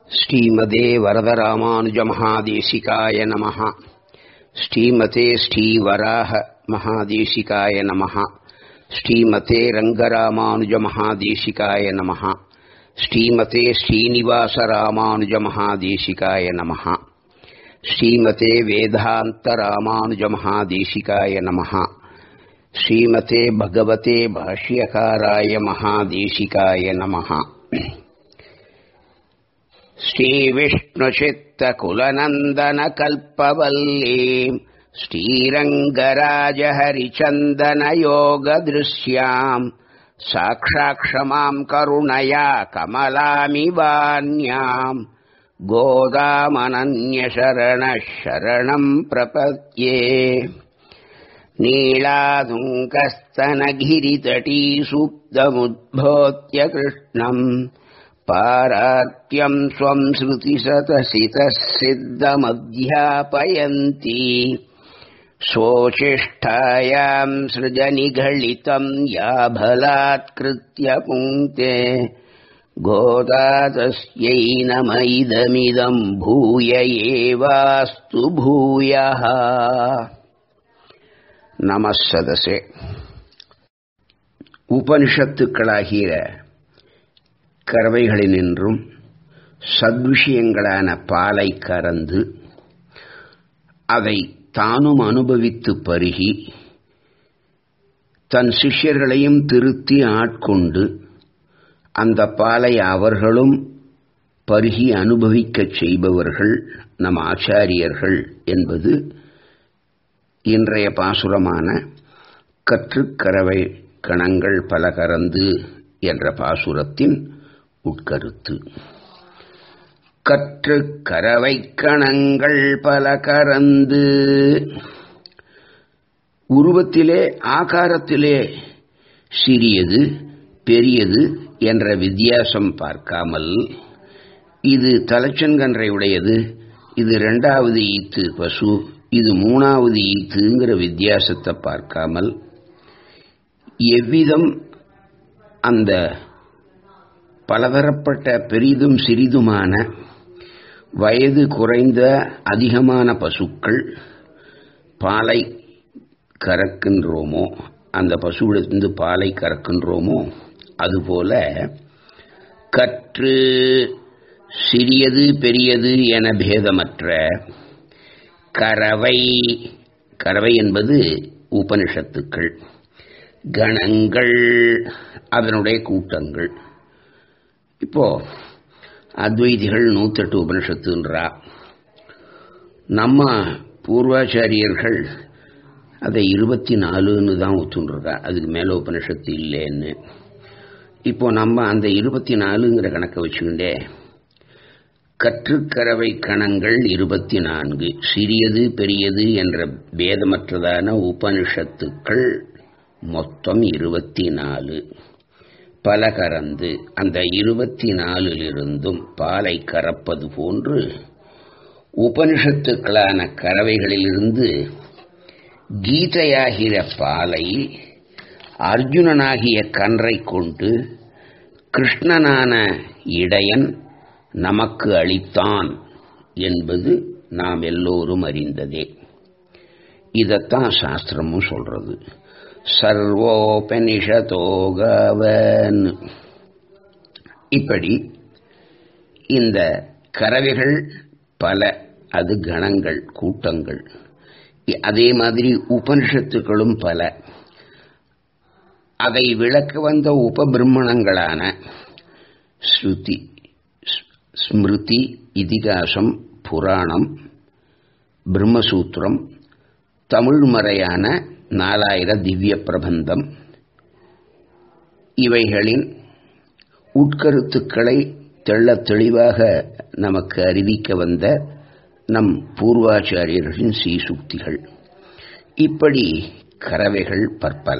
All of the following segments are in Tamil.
ஸ்ரீமதே வரதராமானுஜமகாதேசிகாய நமः ஸ்ரீமதே ஸ்ரீவராக மகாதேசிகாய நமः ஸ்ரீமதே ரங்கராமானுஜமகாதேசிகாய நமः ஸ்ரீமதே ஸ்ரீனிவாசராமானுஜமகாதேசிகாய நமः ஸ்ரீமதே வேதாந்தராமானுஜமகாதேசிகாய நமः ஸ்ரீமதே பகவதே பாஷ்யகாராய மகாதேசிகாய நமः श्रीविष्णुचित्तकुलनन्दनकल्पवल्लीम् श्रीरङ्गराजहरिचन्दनयोगदृश्याम् साक्षाक्षमाम् करुणया कमलामिवान्याम् गोदामनन्यशरणः शरणम् प्रपद्ये नीलादुङ्कस्तनगिरितटीसुप्तमुद्भोत्य कृष्णम् पारात्यम् स्वम् श्रुतिसतसितः सिद्धमध्यापयन्ती स्वोचिष्ठायाम् सृजनिघलितम् याभलात्कृत्य पुङ्क्ते गोदा तस्यै नम इदमिदम् भूय एवास्तु भूयः நம சதசே உபனிஷத்துக்களாகிய கறவைகளினின்றும் சத்விஷயங்களான பாலை கறந்து அதை தானும் அனுபவித்து பருகி தன் சிஷ்யர்களையும் திருத்தி ஆட்கொண்டு அந்த பாலை அவர்களும் பருகி அனுபவிக்கச் செய்பவர்கள் நம் ஆச்சாரியர்கள் என்பது இன்றைய பாசுரமான கற்றுக்கறவை கணங்கள் பல கறந்து என்ற பாசுரத்தின் உட்கருத்து கற்று கறவை கணங்கள் பல கறந்து உருவத்திலே ஆகாரத்திலே சிறியது பெரியது என்ற வித்தியாசம் பார்க்காமல் இது தலைச்சன்கன்றை உடையது இது இரண்டாவது ஈத்து பசு இது மூணாவது ஈத்துங்கிற வித்தியாசத்தை பார்க்காமல் எவ்விதம் அந்த பலதரப்பட்ட பெரிதும் சிறிதுமான வயது குறைந்த அதிகமான பசுக்கள் பாலை கறக்கின்றோமோ அந்த பசுவிலிருந்து பாலை கறக்கின்றோமோ அதுபோல கற்று சிறியது பெரியது என பேதமற்ற கறவை கறவை என்பது உபனிஷத்துக்கள் கணங்கள் அதனுடைய கூட்டங்கள் இப்போ அத்வைதிகள் நூத்தெட்டு உபனிஷத்துன்றா நம்ம பூர்வாச்சாரியர்கள் அதை இருபத்தி நாலுன்னு தான் ஒத்துன்ருக்கா அதுக்கு மேலே உபனிஷத்து இல்லைன்னு இப்போ நம்ம அந்த இருபத்தி நாலுங்கிற கணக்கை வச்சுக்கிண்டே கற்றுக்கறவை கணங்கள் இருபத்தி நான்கு சிறியது பெரியது என்ற பேதமற்றதான உபனிஷத்துக்கள் மொத்தம் இருபத்தி நாலு பல கறந்து அந்த இருபத்தி நாலிலிருந்தும் பாலை கறப்பது போன்று உபனிஷத்துக்களான கறவைகளிலிருந்து கீதையாகிற பாலை அர்ஜுனனாகிய கன்றை கொண்டு கிருஷ்ணனான இடையன் நமக்கு அளித்தான் என்பது நாம் எல்லோரும் அறிந்ததே இதைத்தான் சாஸ்திரமும் சொல்றது சர்வோபனிஷதோகவன் இப்படி இந்த கறவைகள் பல அது கணங்கள் கூட்டங்கள் அதே மாதிரி உபனிஷத்துக்களும் பல அதை விளக்க வந்த உபபிரம்மணங்களான ஸ்ருதி ஸ்மிருதி இதிகாசம் புராணம் பிரம்மசூத்திரம் தமிழ் மறையான நாலாயிர திவ்ய பிரபந்தம் இவைகளின் உட்கருத்துக்களை தெள்ள தெளிவாக நமக்கு அறிவிக்க வந்த நம் பூர்வாச்சாரியர்களின் சீசுக்திகள் இப்படி கறவைகள் பற்பல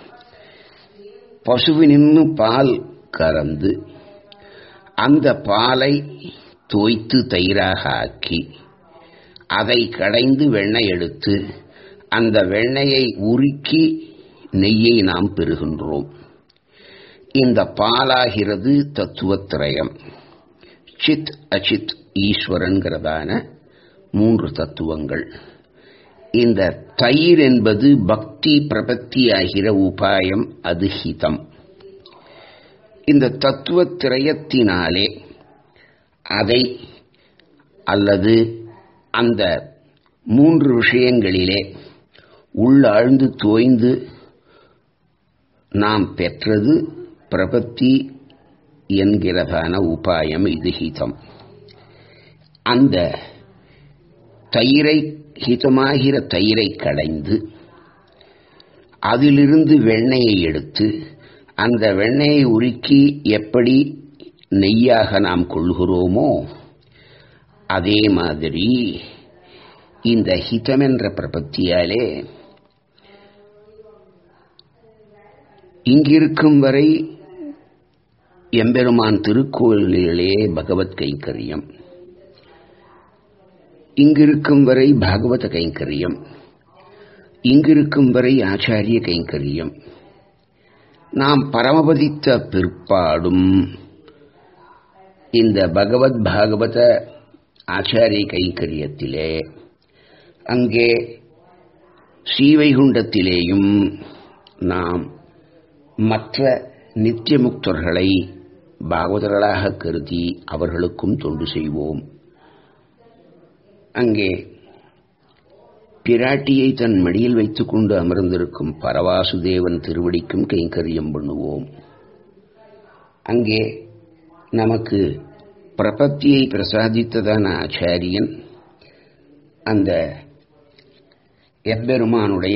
பசுவினின்னு பால் கறந்து அந்த பாலை தோய்த்து தயிராக ஆக்கி அதை கடைந்து வெண்ணெய் எடுத்து அந்த வெண்ணெயை உருக்கி நெய்யை நாம் பெறுகின்றோம் இந்த பாலாகிறது தத்துவத்திரயம் சித் அச்சித் ஈஸ்வரன்கிறதான மூன்று தத்துவங்கள் இந்த தயிர் என்பது பக்தி பிரபத்தி ஆகிற உபாயம் அது ஹிதம் இந்த தத்துவ திரயத்தினாலே அதை அல்லது அந்த மூன்று விஷயங்களிலே உள்ளாழ்ந்து தோய்ந்து நாம் பெற்றது பிரபத்தி என்கிறதான உபாயம் இது ஹிதம் அந்த தயிரை ஹிதமாகிற தயிரை கடைந்து அதிலிருந்து வெண்ணெயை எடுத்து அந்த வெண்ணெயை உருக்கி எப்படி நெய்யாக நாம் கொள்கிறோமோ அதே மாதிரி இந்த ஹிதம் என்ற பிரபத்தியாலே இங்கிருக்கும் வரை எம்பெருமான் திருக்கோயில்களிலே பகவத் கைங்கரியம் இங்கிருக்கும் வரை பாகவத கைங்கரியம் இங்கிருக்கும் வரை ஆச்சாரிய கைங்கரியம் நாம் பரமபதித்த பிற்பாடும் இந்த பகவத் பாகவத ஆச்சாரிய கைங்கரியத்திலே அங்கே ஸ்ரீவைகுண்டத்திலேயும் நாம் மற்ற நித்தியமுக்தர்களை பாகவதர்களாக கருதி அவர்களுக்கும் தொண்டு செய்வோம் அங்கே பிராட்டியை தன் மடியில் வைத்துக்கொண்டு அமர்ந்திருக்கும் பரவாசுதேவன் திருவடிக்கும் கைங்கரியம் பண்ணுவோம் அங்கே நமக்கு பிரபத்தியை பிரசாதித்ததான ஆச்சாரியன் அந்த எம்பெருமானுடைய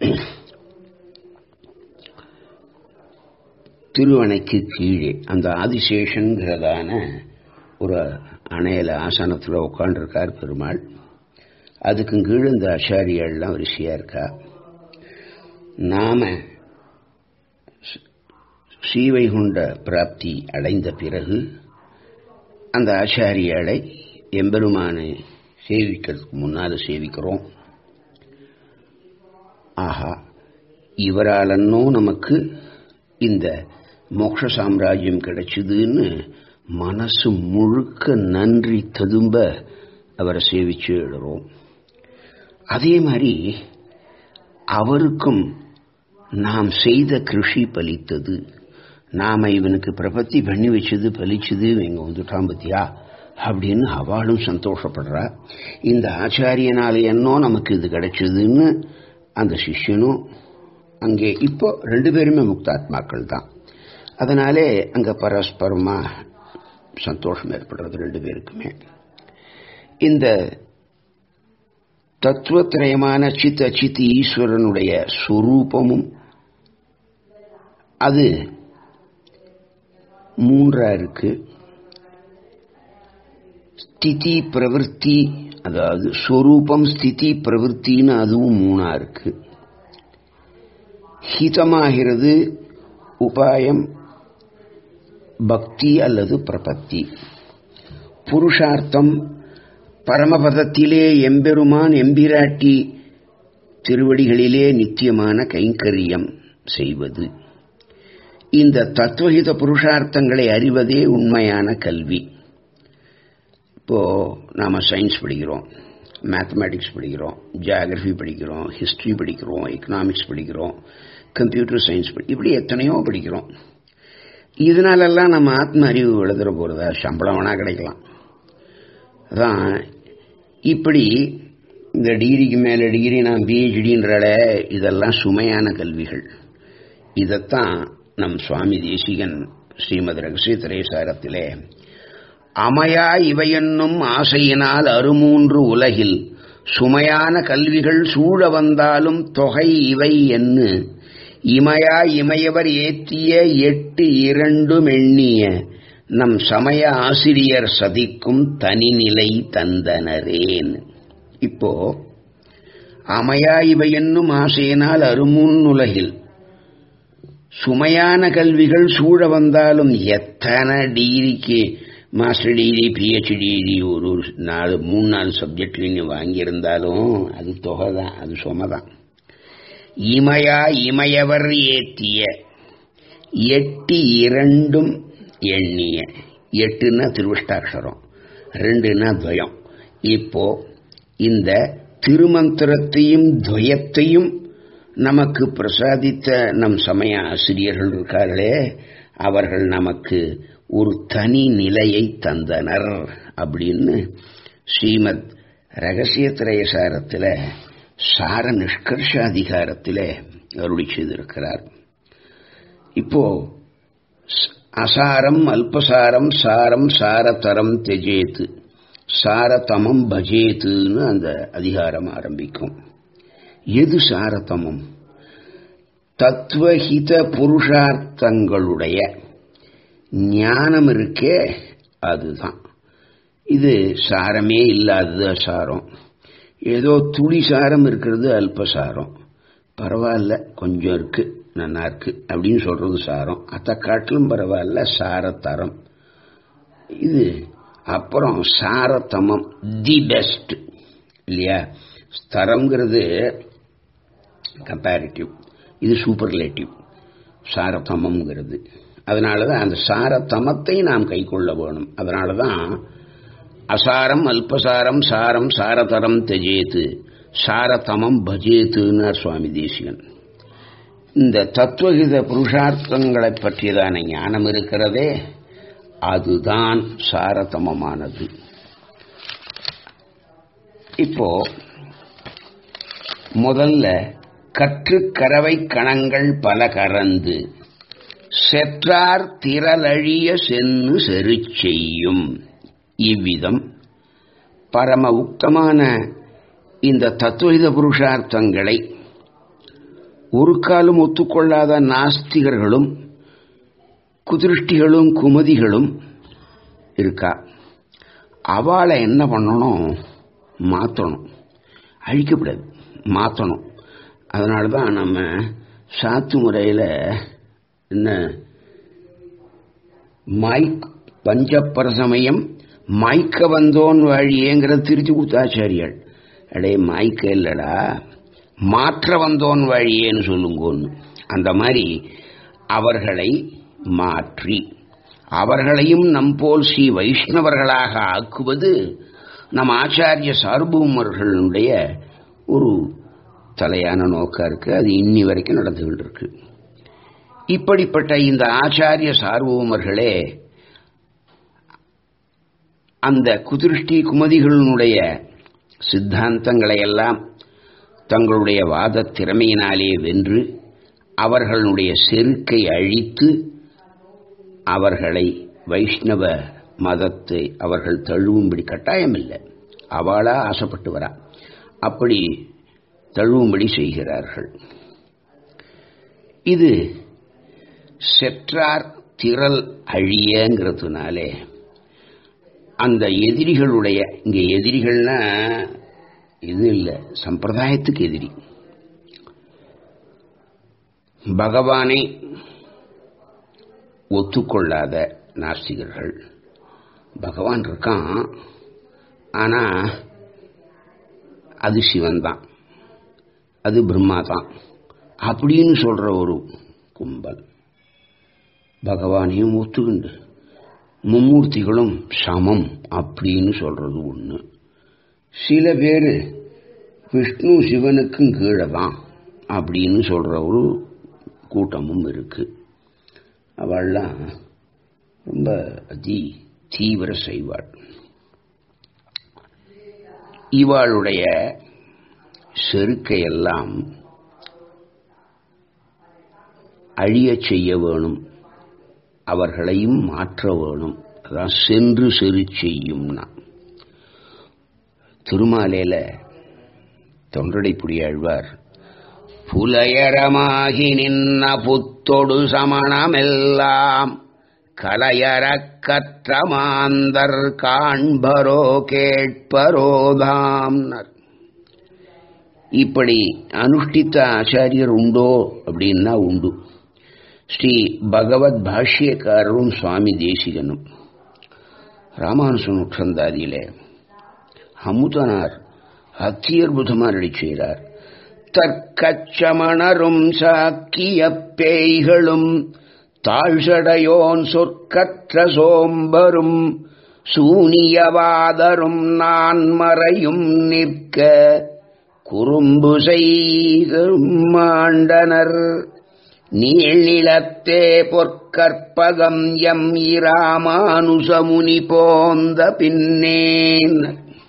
திருவணைக்கு கீழே அந்த ஆதிசேஷன்கிறதான ஒரு அணையில ஆசனத்தில் உட்காண்டிருக்கார் பெருமாள் அதுக்கு கீழே இந்த ஆச்சாரியெல்லாம் வரிசையா இருக்கா நாம ஸ்ரீவைகுண்ட பிராப்தி அடைந்த பிறகு அந்த ஆச்சாரியாளை எம்பெருமானை சேவிக்கிறதுக்கு முன்னால் சேவிக்கிறோம் ஆஹா இவராலன்னோ நமக்கு இந்த மோட்ச சாம்ராஜ்யம் கிடைச்சதுன்னு மனசு முழுக்க நன்றி ததும்ப அவரை சேவிச்சு எழுறோம் அதே மாதிரி அவருக்கும் நாம் செய்த கிருஷி பலித்தது நாம இவனுக்கு பிரபத்தி பண்ணி வச்சது பலிச்சது இவங்க வந்துட்டான் பத்தியா அப்படின்னு அவளும் சந்தோஷப்படுறா இந்த ஆச்சாரியனால என்னோ நமக்கு இது கிடைச்சதுன்னு அந்த சிஷ்யனும் அங்கே இப்போ ரெண்டு பேருமே முக்தாத்மாக்கள் தான் அதனாலே அங்க பரஸ்பரமா சந்தோஷம் ஏற்படுறது ரெண்டு பேருக்குமே இந்த தத்துவத்திரயமான சித் அச்சித் ஈஸ்வரனுடைய சுரூபமும் அது மூன்றா இருக்கு ஸ்திதி பிரவருத்தி அதாவது ஸ்வரூபம் ஸ்திதி பிரவருத்தின்னு அதுவும் மூணா இருக்கு ஹிதமாகிறது உபாயம் பக்தி அல்லது பிரபத்தி புருஷார்த்தம் பரமபதத்திலே எம்பெருமான் எம்பிராட்டி திருவடிகளிலே நித்தியமான கைங்கரியம் செய்வது இந்த தத்துவஹித புருஷார்த்தங்களை அறிவதே உண்மையான கல்வி இப்போ நாம சயின்ஸ் படிக்கிறோம் மேத்தமேட்டிக்ஸ் படிக்கிறோம் ஜியாகிரபி படிக்கிறோம் ஹிஸ்டரி படிக்கிறோம் எக்கனாமிக்ஸ் படிக்கிறோம் கம்ப்யூட்டர் சயின்ஸ் படி இப்படி எத்தனையோ படிக்கிறோம் இதனாலெல்லாம் நம்ம ஆத்ம அறிவு எழுதுற போறதா சம்பளம் வேணா கிடைக்கலாம் அதான் இப்படி இந்த டிகிரிக்கு மேல டிகிரி நான் பிஹெச்டின்றால இதெல்லாம் சுமையான கல்விகள் இதைத்தான் நம் சுவாமி தேசிகன் ஸ்ரீமத் ரகசிய திரைசாரத்திலே அமையா இவையென்னும் ஆசையினால் அருமூன்று உலகில் சுமையான கல்விகள் சூழ வந்தாலும் தொகை இவை என்று இமையா இமையவர் ஏத்திய எட்டு இரண்டும் எண்ணிய நம் சமய ஆசிரியர் சதிக்கும் தனிநிலை தந்தனரேன் இப்போ அமையா இவை என்னும் ஆசையினால் அருமுன் உலகில் சுமையான கல்விகள் சூழ வந்தாலும் எத்தனை டிகிரிக்கு மாஸ்டர் டிகிரி பிஹெச்டி டிகிரி ஒரு நாலு மூணு நாலு சப்ஜெக்ட்ல வாங்கியிருந்தாலும் அது தொகை தான் அது சுமை தான் இமையா இமையவர் ஏத்திய எட்டு இரண்டும் எண்ணிய எட்டுன்னா திருவஷ்டாட்சரம் ரெண்டுன்னா துவயம் இப்போ இந்த திருமந்திரத்தையும் துவயத்தையும் நமக்கு பிரசாதித்த நம் சமய ஆசிரியர்கள் இருக்கார்களே அவர்கள் நமக்கு ஒரு தனி நிலையை தந்தனர் அப்படின்னு ஸ்ரீமத் ரகசியத்திரய சாரத்தில் சார நிஷ்கர்ஷ அதிகாரத்தில் அருளி செய்திருக்கிறார் இப்போ அசாரம் அல்பசாரம் சாரம் சாரதரம் தெஜேத்து சாரதமம் பஜேத்துன்னு அந்த அதிகாரம் ஆரம்பிக்கும் எது சாரதமம் தத்துவஹித புருஷார்த்தங்களுடைய ஞானம் இருக்கே அதுதான் இது சாரமே இல்லாதது அசாரம் ஏதோ துளி சாரம் இருக்கிறது அல்பசாரம் பரவாயில்ல கொஞ்சம் இருக்கு நல்லா இருக்கு அப்படின்னு சொல்றது சாரம் அத்தை காட்டிலும் பரவாயில்ல சாரத்தரம் இது அப்புறம் சாரத்தமம் தி பெஸ்ட் இல்லையா ஸ்தரம்ங்கிறது கம்பேரிட்டிவ் இது சூப்பர்லேட்டிவ் சாரதமம்ங்கிறது அதனால தான் அந்த சாரதமத்தை நாம் கை கொள்ள வேணும் அதனால தான் அசாரம் அல்பசாரம் சாரம் சாரதரம் தெஜேத்து சாரதமம் பஜேத்துன்னார் சுவாமி தேசிகன் இந்த தத்துவகித புருஷார்த்தங்களை பற்றியதான ஞானம் இருக்கிறதே அதுதான் சாரதமமானது இப்போ முதல்ல கற்று கறவை கணங்கள் பல கறந்து செற்றார் திரளழிய சென்னு செரு செய்யும் இவ்விதம் பரம உக்தமான இந்த தத்துவத புருஷார்த்தங்களை ஒரு காலம் ஒத்துக்கொள்ளாத நாஸ்திகர்களும் குதிருஷ்டிகளும் குமதிகளும் இருக்கா அவளை என்ன பண்ணணும் மாற்றணும் அழிக்கப்படாது மாற்றணும் அதனால தான் நம்ம சாத்து முறையில் என்ன மைக் பஞ்சப்பரசமயம் மாய்க்க வந்தோன் வழியேங்கிறத திருத்தி கொடுத்தாச்சாரியாள் அடே மாய்க்க இல்லடா மாற்ற வந்தோன் வழியேன்னு சொல்லுங்கோன்னு அந்த மாதிரி அவர்களை மாற்றி அவர்களையும் நம்போல் ஸ்ரீ வைஷ்ணவர்களாக ஆக்குவது நம் ஆச்சாரிய சார்பூமர்களுடைய ஒரு தலையான நோக்கா இருக்கு அது இன்னி வரைக்கும் நடந்துகிட்டு இருக்கு இப்படிப்பட்ட இந்த ஆச்சாரிய சார்பூமர்களே அந்த குதிருஷ்டி குமதிகளினுடைய சித்தாந்தங்களை எல்லாம் தங்களுடைய வாத திறமையினாலே வென்று அவர்களுடைய செருக்கை அழித்து அவர்களை வைஷ்ணவ மதத்தை அவர்கள் தழுவும்படி கட்டாயம் இல்லை அவளா ஆசைப்பட்டு வரா அப்படி தழுவும்படி செய்கிறார்கள் இது செற்றார் திரள் அழியங்கிறதுனாலே அந்த எதிரிகளுடைய இங்க எதிரிகள்னா இது இல்லை சம்பிரதாயத்துக்கு எதிரி பகவானை ஒத்துக்கொள்ளாத நாஸ்திகர்கள் பகவான் இருக்கான் ஆனா அது சிவன் தான் அது பிரம்மா தான் அப்படின்னு சொல்ற ஒரு கும்பல் பகவானையும் ஒத்துக்குண்டு மும்மூர்த்திகளும் சமம் அப்படின்னு சொல்றது ஒன்று சில பேர் விஷ்ணு சிவனுக்கும் கீழே தான் அப்படின்னு சொல்ற ஒரு கூட்டமும் இருக்கு அவள்லாம் ரொம்ப அதி தீவிர செய்வாள் இவாளுடைய செருக்கையெல்லாம் அழியச் செய்ய வேணும் அவர்களையும் மாற்ற வேணும் அதான் சென்று செரு செய்யும்னா திருமாலையில தொண்டடைப்புடி ஆழ்வார் புலையரமாகி நின்ன புத்தொடு சமணமெல்லாம் கலையறக் கற்ற மாந்தர் காண்பரோ கேட்பரோதாம்னர் இப்படி அனுஷ்டித்த ஆச்சாரியர் உண்டோ அப்படின்னா உண்டு ஸ்ரீ பகவத் பாஷ்யக்காரரும் சுவாமி தேசிகனும் ராமானுசன் உற்றந்தாதியிலே அமுதனார் அத்தியற்புதமாக நடிச்சுகிறார் தற்கச்சமணரும் சாக்கிய பேய்களும் தாழ்சடையோன் சொற்கற்ற சோம்பரும் சூனியவாதரும் நான் மறையும் நிற்க குறும்பு செய்தரும் மாண்டனர் நீளிலத்தே பொற்கற்பகம் எம் இராமானுசமுனி போந்த பின்னேன்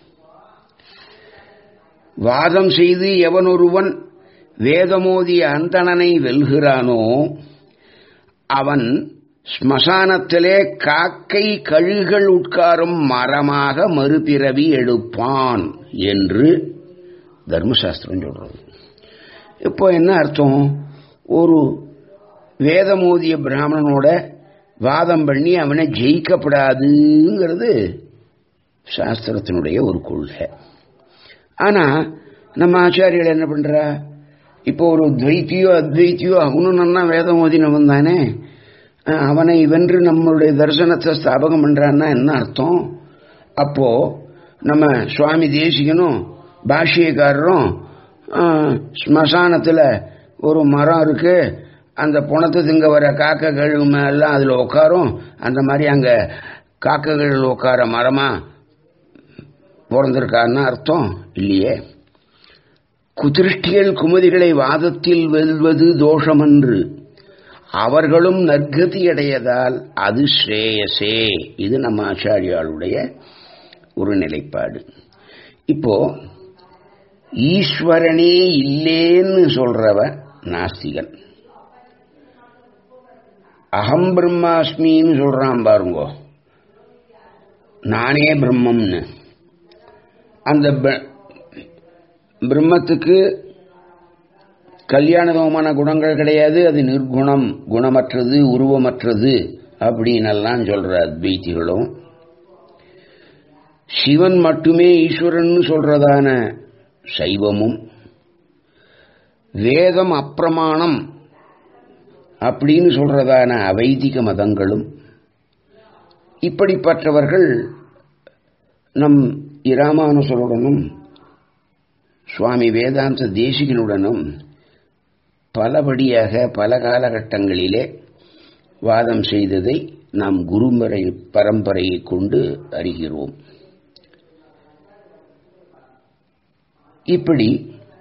வாதம் செய்து எவனொருவன் வேதமோதிய அந்தணனை வெல்கிறானோ அவன் ஸ்மசானத்திலே காக்கை கழுகள் உட்காரும் மரமாக மறுபிறவி எடுப்பான் என்று தர்மசாஸ்திரம் சொல்றது இப்போ என்ன அர்த்தம் ஒரு வேதமோதிய பிராமணனோட வாதம் பண்ணி அவனை ஜெயிக்கப்படாதுங்கிறது சாஸ்திரத்தினுடைய ஒரு கொள்கை ஆனா நம்ம ஆச்சாரியர்கள் என்ன பண்றா இப்போ ஒரு துவைத்தியோ அத்வைத்தியோ அவனும் நன்னா வேதம் ஓதினவன் தானே அவனை வென்று நம்மளுடைய தரிசனத்தை ஸ்தாபகம் பண்றான்னா என்ன அர்த்தம் அப்போ நம்ம சுவாமி தேசிகனும் பாஷ்யக்காரரும் ஸ்மசானத்தில் ஒரு மரம் இருக்கு அந்த புணத்தை திங்க வர காக்கைகள் எல்லாம் அதில் உட்காரும் அந்த மாதிரி அங்கே காக்கைகள் உட்கார மரமா பிறந்திருக்கான்னு அர்த்தம் இல்லையே குதிருஷ்டிகள் குமதிகளை வாதத்தில் வெல்வது தோஷமன்று அவர்களும் நற்கதியடையதால் அது ஸ்ரேயசே இது நம்ம ஆச்சாரியாளுடைய ஒரு நிலைப்பாடு இப்போ ஈஸ்வரனே இல்லேன்னு சொல்றவ நாஸ்திகன் அகம் பிரம்மாஸ்மின்னு சொல்றான் பாருங்கோ நானே பிரம்மம்னு அந்த பிரம்மத்துக்கு கல்யாணதமான குணங்கள் கிடையாது அது நிர்குணம் குணமற்றது உருவமற்றது அப்படின்னெல்லாம் சொல்ற அத்வைத்திகளும் சிவன் மட்டுமே ஈஸ்வரன் சொல்றதான சைவமும் வேதம் அப்பிரமாணம் அப்படின்னு சொல்றதான அவைதிக மதங்களும் இப்படிப்பட்டவர்கள் நம் இராமானுசருடனும் சுவாமி வேதாந்த தேசிகனுடனும் பலபடியாக பல காலகட்டங்களிலே வாதம் செய்ததை நாம் குருமறை பரம்பரையை கொண்டு அறிகிறோம் இப்படி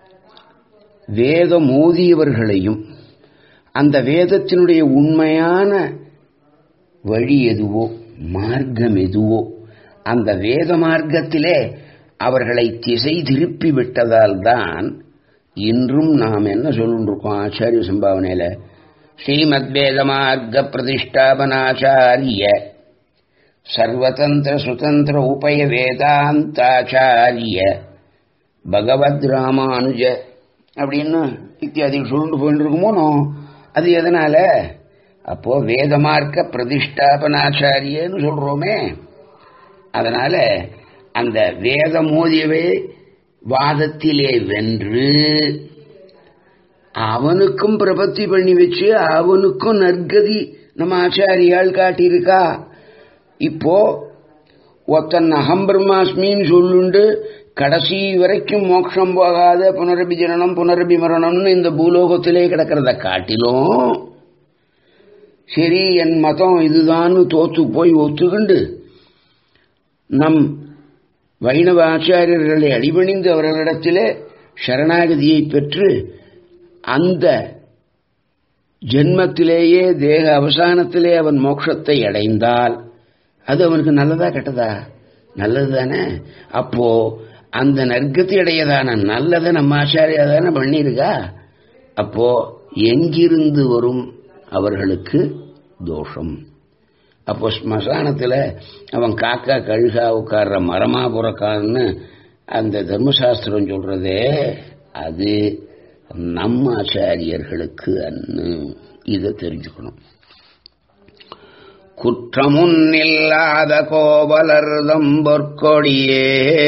வேதம் மோதியவர்களையும் அந்த வேதத்தினுடைய உண்மையான வழி எதுவோ மார்க்கம் எதுவோ அந்த வேத மார்க்கத்திலே அவர்களை திசை திருப்பி விட்டதால் தான் இன்றும் நாம் என்ன சொல்லிருக்கோம் ஆச்சாரிய சம்பாவனையில ஸ்ரீமத் வேத மார்க்க பிரதிஷ்டாபனாச்சாரிய சர்வதந்திர சுதந்திர உபய வேதாந்தாச்சாரிய பகவத் ராமானுஜ அப்படின்னு இத்தியாதி சொல்லிட்டு போயிட்டு இருக்குமோனோ அது எதனால அப்போ வேதமார்க்க பிரதிஷ்டாபனாச்சாரியன்னு சொல்றோமே அதனால அந்த வேத மோதியவே வாதத்திலே வென்று அவனுக்கும் பிரபத்தி பண்ணி வச்சு அவனுக்கும் நற்கதி நம்ம ஆச்சாரியால் காட்டியிருக்கா இப்போ ஒத்தன் அகம் பிரம்மாஸ்மின்னு சொல்லுண்டு கடைசி வரைக்கும் மோட்சம் போகாத புனரபி ஜனனம் புனரபி மரணம்னு இந்த பூலோகத்திலே கிடக்கிறத காட்டிலும் சரி என் மதம் இதுதான்னு தோத்து போய் ஒத்துக்கிண்டு நம் வைணவ ஆச்சாரியர்களை அடிபணிந்து அவர்களிடத்திலே சரணாகதியை பெற்று அந்த ஜென்மத்திலேயே தேக அவசானத்திலே அவன் மோட்சத்தை அடைந்தால் அது அவனுக்கு நல்லதா கெட்டதா நல்லது தானே அப்போ அந்த நற்கத்தி அடையதான நல்லதை நம்ம ஆச்சாரியா தானே பண்ணியிருக்கா அப்போ எங்கிருந்து வரும் அவர்களுக்கு தோஷம் அப்போ ஸ்மசானத்தில் அவன் காக்கா கழுகா உட்கார்ற மரமா புறக்கான்னு அந்த தர்மசாஸ்திரம் சொல்றதே அது நம்ம ஆச்சாரியர்களுக்கு அன்னு இதை தெரிஞ்சுக்கணும் குற்றமுன் இல்லாத கோவலர் தம்பொற்கொடியே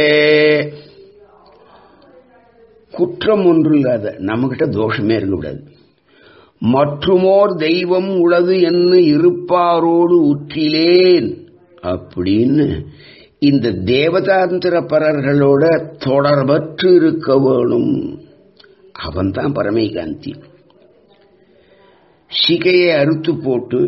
குற்றம் ஒன்று இல்லாத நம்மகிட்ட தோஷமே இருக்கக்கூடாது மற்றுமோர் தெய்வம் உளது என்ன இருப்பாரோடு உற்றிலேன் அப்படின்னு இந்த தேவதாந்திர பரர்களோட தொடர்பற்று இருக்க வேணும் அவன்தான் பரமைகாந்தி சிகையை அறுத்து போட்டு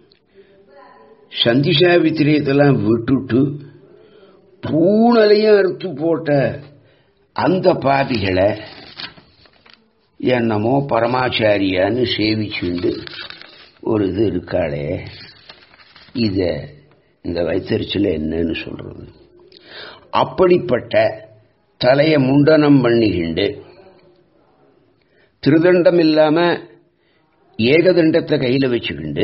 சந்திஷாவித்திரியத்தெல்லாம் விட்டுட்டு பூனலையும் அறுத்து போட்ட அந்த பாதிகளை என்னமோ பரமாச்சாரியான்னு சேவிச்சுண்டு ஒரு இது இருக்காளே இத இந்த வைத்தறிச்சல என்னன்னு சொல்றது அப்படிப்பட்ட தலைய முண்டனம் பண்ணிக்கிண்டு திருதண்டம் இல்லாம ஏகதண்டத்தை கையில வச்சுக்கிண்டு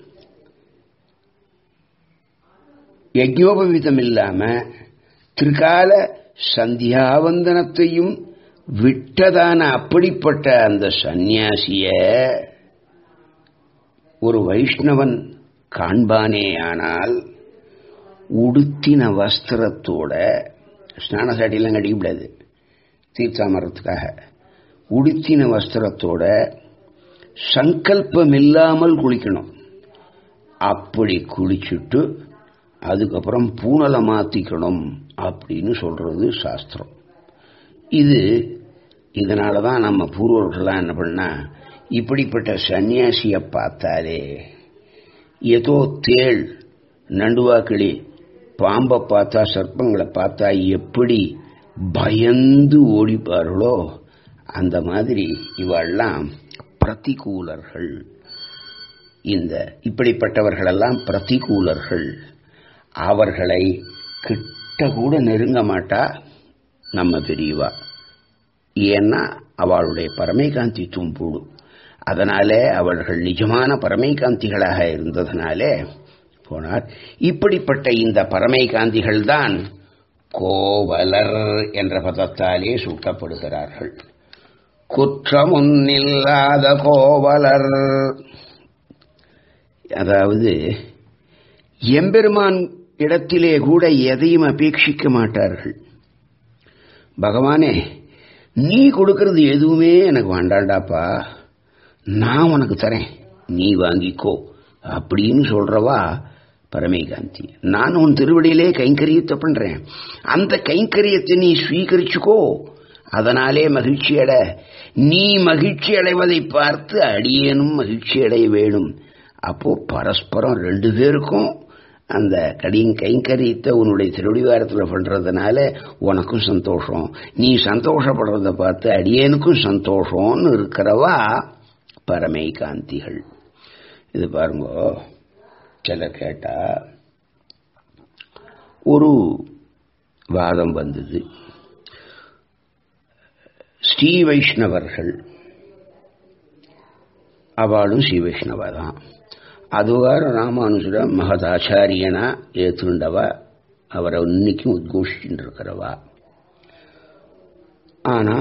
யஜ்யோபவீதம் இல்லாம திரிகால சந்தியாவந்தனத்தையும் விட்டதான அப்படிப்பட்ட அந்த சந்நியாசிய ஒரு வைஷ்ணவன் காண்பானே ஆனால் உடுத்தின வஸ்திரத்தோட ஸ்நான சாட்டிலாம் கட்டிக்கூடாது தீர்த்தாமரத்துக்காக உடுத்தின வஸ்திரத்தோட சங்கல்பம் இல்லாமல் குளிக்கணும் அப்படி குளிச்சுட்டு அதுக்கப்புறம் பூனலை மாத்திக்கணும் அப்படின்னு சொல்றது சாஸ்திரம் இது இதனால தான் நம்ம பூர்வர்கள்லாம் என்ன பண்ணா இப்படிப்பட்ட சன்னியாசியை பார்த்தாலே ஏதோ தேள் நண்டுவாக்கிளி பாம்பை பார்த்தா சர்ப்பங்களை பார்த்தா எப்படி பயந்து ஓடிப்பார்களோ அந்த மாதிரி இவெல்லாம் பிரதிகூலர்கள் இந்த இப்படிப்பட்டவர்களெல்லாம் பிரதிகூலர்கள் அவர்களை கிட்ட கூட நெருங்க மாட்டா நம்ம பெரியவா ஏன்னா அவளுடைய பரமைகாந்தி தும்பூடு அதனாலே அவர்கள் நிஜமான பரமைகாந்திகளாக இருந்ததனாலே போனார் இப்படிப்பட்ட இந்த பரமைகாந்திகள் தான் கோவலர் என்ற பதத்தாலே சூட்டப்படுகிறார்கள் குற்றமுன்னில்லாத கோவலர் அதாவது எம்பெருமான் இடத்திலே கூட எதையும் அபேட்சிக்க மாட்டார்கள் பகவானே நீ கொடுக்கறது எதுவுமே எனக்கு வேண்டாண்டாப்பா நான் உனக்கு தரேன் நீ வாங்கிக்கோ அப்படின்னு சொல்றவா பரமேகாந்தி நான் உன் திருவடியிலே கைங்கரியத்தை பண்றேன் அந்த கைங்கரியத்தை நீ ஸ்வீகரிச்சுக்கோ அதனாலே மகிழ்ச்சி அட நீ மகிழ்ச்சி அடைவதை பார்த்து அடியேனும் மகிழ்ச்சி அடைய வேணும் அப்போ பரஸ்பரம் ரெண்டு பேருக்கும் அந்த கடியின் கைங்கரியத்தை உன்னுடைய திருடிவாரத்தில் பண்றதுனால உனக்கும் சந்தோஷம் நீ சந்தோஷப்படுறத பார்த்து அடியேனுக்கும் சந்தோஷம்னு இருக்கிறவா பரமைகாந்திகள் இது பாருங்க சிலர் கேட்டா ஒரு வாதம் வந்தது ஸ்ரீ வைஷ்ணவர்கள் அவளும் ஸ்ரீ வைஷ்ணவ தான் அதுவார ராமானுஜர மகதாச்சாரியனா ஏத்துண்டவ அவரை இன்னைக்கும் உத்கோஷிச்சுட்டு இருக்கிறவா ஆனா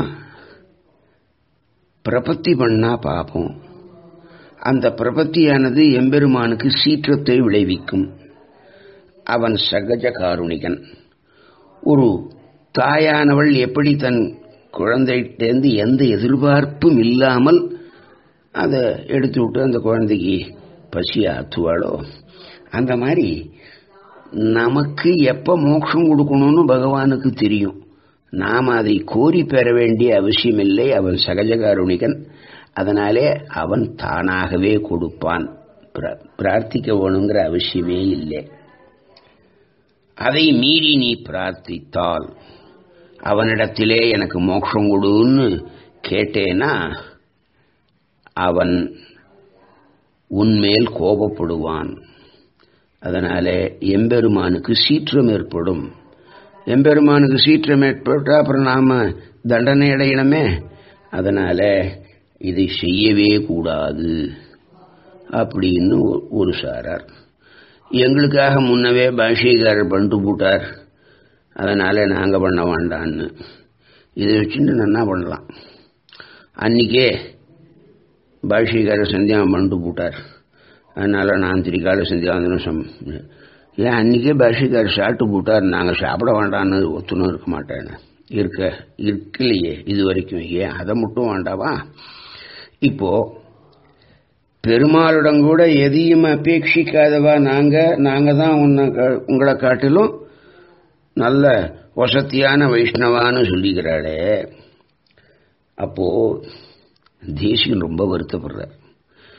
பிரபத்தி பண்ணா பாப்போம் அந்த பிரபத்தியானது எம்பெருமானுக்கு சீற்றத்தை விளைவிக்கும் அவன் சகஜ காருணிகன் ஒரு தாயானவள் எப்படி தன் குழந்தைகிட்டேருந்து எந்த எதிர்பார்ப்பும் இல்லாமல் அதை எடுத்து விட்டு அந்த குழந்தைக்கு பசி ஆத்துவாளோ அந்த மாதிரி நமக்கு எப்ப மோட்சம் கொடுக்கணும்னு பகவானுக்கு தெரியும் நாம் அதை கோரி பெற வேண்டிய அவசியமில்லை அவன் சகஜகாருணிகன் அதனாலே அவன் தானாகவே கொடுப்பான் பிரார்த்திக்க வேணுங்கிற அவசியமே இல்லை அதை மீறி நீ பிரார்த்தித்தால் அவனிடத்திலே எனக்கு மோட்சம் கொடுன்னு கேட்டேனா அவன் உன்மேல் கோபப்படுவான் அதனால எம்பெருமானுக்கு சீற்றம் ஏற்படும் எம்பெருமானுக்கு சீற்றம் ஏற்பட்டா அப்புறம் நாம தண்டனை அடையணுமே அதனால இதை செய்யவே கூடாது அப்படின்னு ஒரு சாரார் எங்களுக்காக முன்னவே பாஷிகாரர் பண்ணிட்டு போட்டார் அதனால நாங்க பண்ண வேண்டான்னு இதை வச்சுட்டு நன்னா பண்ணலாம் அன்னைக்கே பாஷிகாரர் சந்தியாகம் பண்ணிட்டு போட்டார் அதனால நான் திரிகால சந்தியாவந்தனம் சம் ஏன் அன்னைக்கே பாஷிகாரர் சாப்பிட்டு போட்டார் நாங்கள் சாப்பிட வேண்டான்னு ஒத்துணும் இருக்க மாட்டேன்னு இருக்க இருக்கலையே இது வரைக்கும் ஏன் அதை மட்டும் வேண்டாவா இப்போ பெருமாளுடன் கூட எதையும் அபேட்சிக்காதவா நாங்க நாங்க தான் உன்னை உங்களை காட்டிலும் நல்ல வசத்தியான வைஷ்ணவான்னு சொல்லிக்கிறாளே அப்போ தேசியன் ரொம்ப வருத்தப்படுறார்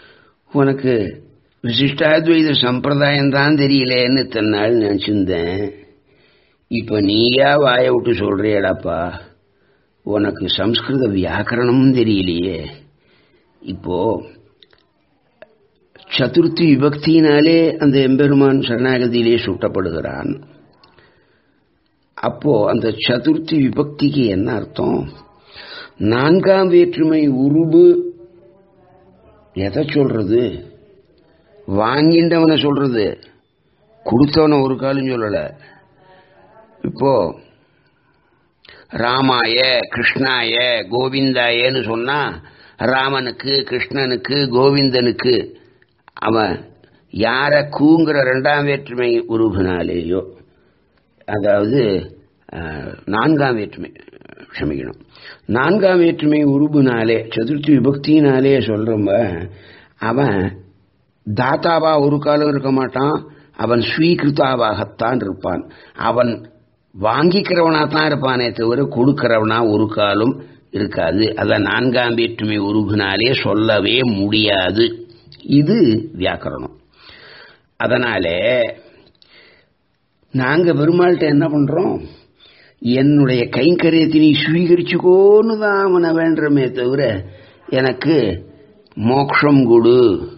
உனக்கு விசிஷ்டாத்வைத சம்பிரதாயம் தான் தெரியலேன்னு இத்தனை நாள் நினச்சிருந்தேன் இப்போ நீயா வாயை விட்டு சொல்றியடாப்பா உனக்கு சம்ஸ்கிருத வியாக்கரணமும் தெரியலையே இப்போ சதுர்த்தி விபக்தியினாலே அந்த எம்பெருமான் சரணாகதியிலே சுட்டப்படுகிறான் அப்போ அந்த சதுர்த்தி விபக்திக்கு என்ன அர்த்தம் நான்காம் வேற்றுமை உருபு எதை சொல்றது வாங்கின்றவனை சொல்றது கொடுத்தவனை ஒரு காலம் சொல்லல இப்போ ராமாய கிருஷ்ணாய கோவிந்தாயன்னு சொன்னா ராமனுக்கு கிருஷ்ணனுக்கு கோவிந்தனுக்கு அவன் யார கூங்கிற ரெண்டாம் வேற்றுமை உருவினாலேயோ அதாவது நான்காம் வேற்றுமை க்ஷமிக்கணும் நான்காம் வேற்றுமை உருபுனாலே சதுர்த்தி விபக்தினாலே சொல்றம்ப அவன் தாத்தாவா ஒரு காலம் இருக்க மாட்டான் அவன் ஸ்வீகிருத்தாவாகத்தான் இருப்பான் அவன் வாங்கிக்கிறவனா தான் இருப்பானே தவிர கொடுக்கிறவனா ஒரு காலம் இருக்காது அத நான்காம் வேற்றுமை உருகுனாலே சொல்லவே முடியாது இது வியாக்கரணம் அதனாலே நாங்க பெருமாள்கிட்ட என்ன பண்றோம் என்னுடைய கைங்கரியத்தை நீ ஸ்வீகரிச்சுக்கோன்னு தான் அவனை வேண்டுறமே தவிர எனக்கு மோக்ஷம் கொடு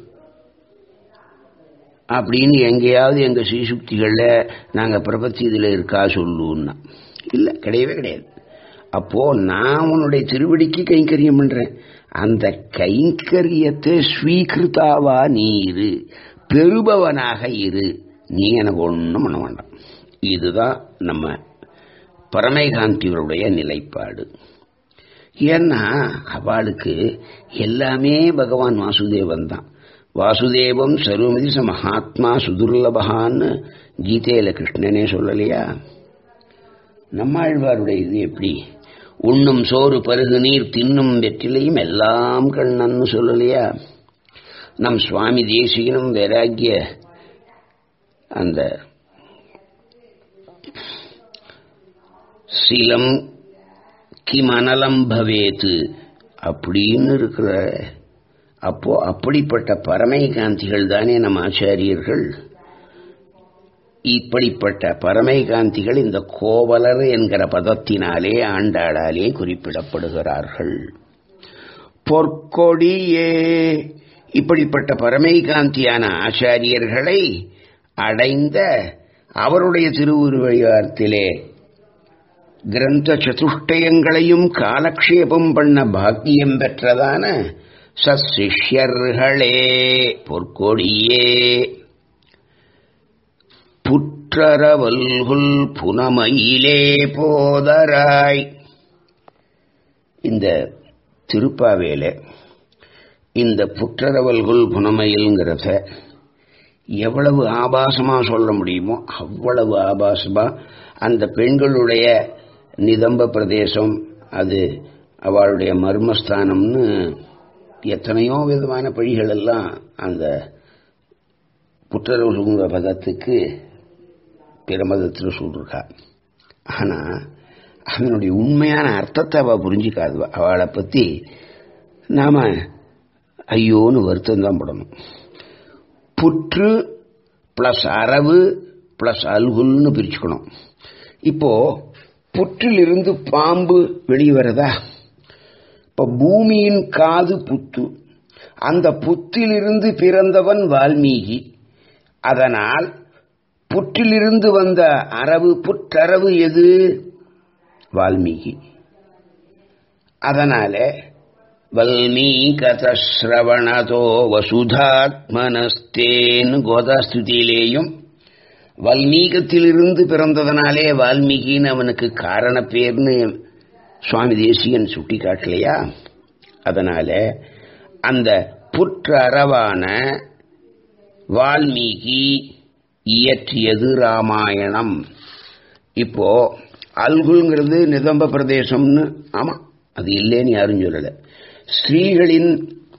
அப்படின்னு எங்கேயாவது எங்க ஸ்ரீசுக்திகள்ல நாங்க பிரபத்தி இதுல இருக்கா சொல்லுன்னா இல்ல கிடையவே கிடையாது அப்போ நான் உன்னுடைய திருவடிக்கு கைங்கரியம் பண்றேன் அந்த கைங்கரியத்தை ஸ்வீகிருத்தாவா நீ இரு பெறுபவனாக இரு நீ எனக்கு ஒன்றும் பண்ண வேண்டாம் இதுதான் நம்ம பரமைகாந்தியருடைய நிலைப்பாடு ஏன்னா அவளுக்கு எல்லாமே பகவான் வாசுதேவன் தான் வாசுதேவம் சர்வமதி ச மகாத்மா சுதுர்லபகான்னு கீதையில கிருஷ்ணனே சொல்லலையா நம்மாழ்வாருடைய இது எப்படி உண்ணும் சோறு பருகு நீர் தின்னும் வெற்றிலையும் எல்லாம் கண்ணன்னு சொல்லலையா நம் சுவாமி தேசிகனும் வைராக்கிய அந்த சிலம் கிமனலம் பவேத்து அப்படின்னு இருக்கிற அப்போ அப்படிப்பட்ட பரமை காந்திகள் தானே நம் ஆச்சாரியர்கள் இப்படிப்பட்ட பரமை காந்திகள் இந்த கோவலர் என்கிற பதத்தினாலே ஆண்டாளாலே குறிப்பிடப்படுகிறார்கள் பொற்கொடியே இப்படிப்பட்ட பரமை காந்தியான ஆச்சாரியர்களை அடைந்த அவருடைய திருவுருவத்திலே கிரந்த சதுஷ்டயங்களையும் காலக்ஷேபம் பண்ண பாக்கியம் பெற்றதான சசிஷ்யர்களே பொற்கொடியே புற்றரவல்குல் புனமையிலே போதராய் இந்த திருப்பாவேல இந்த புற்றரவல்குல் புனமையில்ங்கிறத எவ்வளவு ஆபாசமா சொல்ல முடியுமோ அவ்வளவு ஆபாசமா அந்த பெண்களுடைய நிதம்ப பிரதேசம் அது அவளுடைய மர்மஸ்தானம்னு எத்தனையோ விதமான பழிகள் எல்லாம் அந்த புற்றரவுங்கிற பதத்துக்கு பிரமதத்தில் சொல்லிருக்கா ஆனா அதனுடைய உண்மையான அர்த்தத்தை அவள் புரிஞ்சிக்காது அவளை பத்தி நாம ஐயோன்னு வருத்தம் தான் படணும் புற்று பிளஸ் அரவு பிளஸ் அல்குல்னு பிரிச்சுக்கணும் இப்போ புற்றிலிருந்து பாம்பு வெளியே வரதா இப்ப பூமியின் காது புத்து அந்த புத்திலிருந்து பிறந்தவன் வால்மீகி அதனால் புற்றிலிருந்து வந்த அரவு புற்றரவு எது வால்மீகி அதனால வல்மீகதஸ்ரவணதோ வசுதாத்மனஸ்தேன்னு கோதாஸ்துதியிலேயும் வல்மீகத்திலிருந்து பிறந்ததனாலே வால்மீகின்னு அவனுக்கு காரண பேர்னு சுவாமி தேசியன் சுட்டி காட்டலையா அதனால அந்த புற்றறவான வால்மீகி இயற்றியது ராமாயணம் இப்போ அல்குங்கிறது நிதம்ப பிரதேசம்னு ஆமா அது இல்லைன்னு யாரும் சொல்லல ஸ்ரீகளின்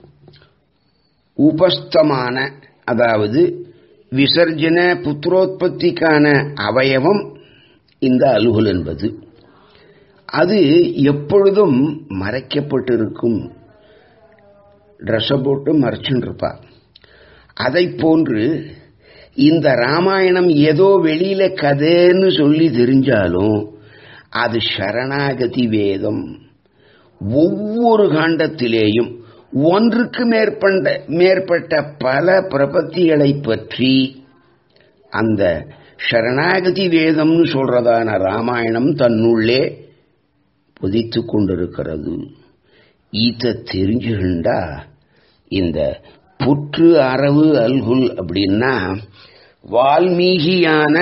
உபஸ்தமான அதாவது விசர்ஜன புத்திரோத்பத்திக்கான அவயவம் இந்த அலுகுல் என்பது அது எப்பொழுதும் மறைக்கப்பட்டிருக்கும் ட்ரெஸ்ஸை போட்டு மறைச்சுன்னு இருப்பா அதை போன்று இந்த ராமாயணம் ஏதோ வெளியில கதைன்னு சொல்லி தெரிஞ்சாலும் அது சரணாகதி வேதம் ஒவ்வொரு காண்டத்திலேயும் ஒன்றுக்கு மேற்பட்ட மேற்பட்ட பல பிரபத்திகளை பற்றி அந்த சரணாகதி வேதம்னு சொல்றதான ராமாயணம் தன்னுள்ளே புதித்து கொண்டிருக்கிறது இத தெரிஞ்சுகின்றா இந்த புற்று அரவு அல்குல் அப்படின்னா வால்மீகியான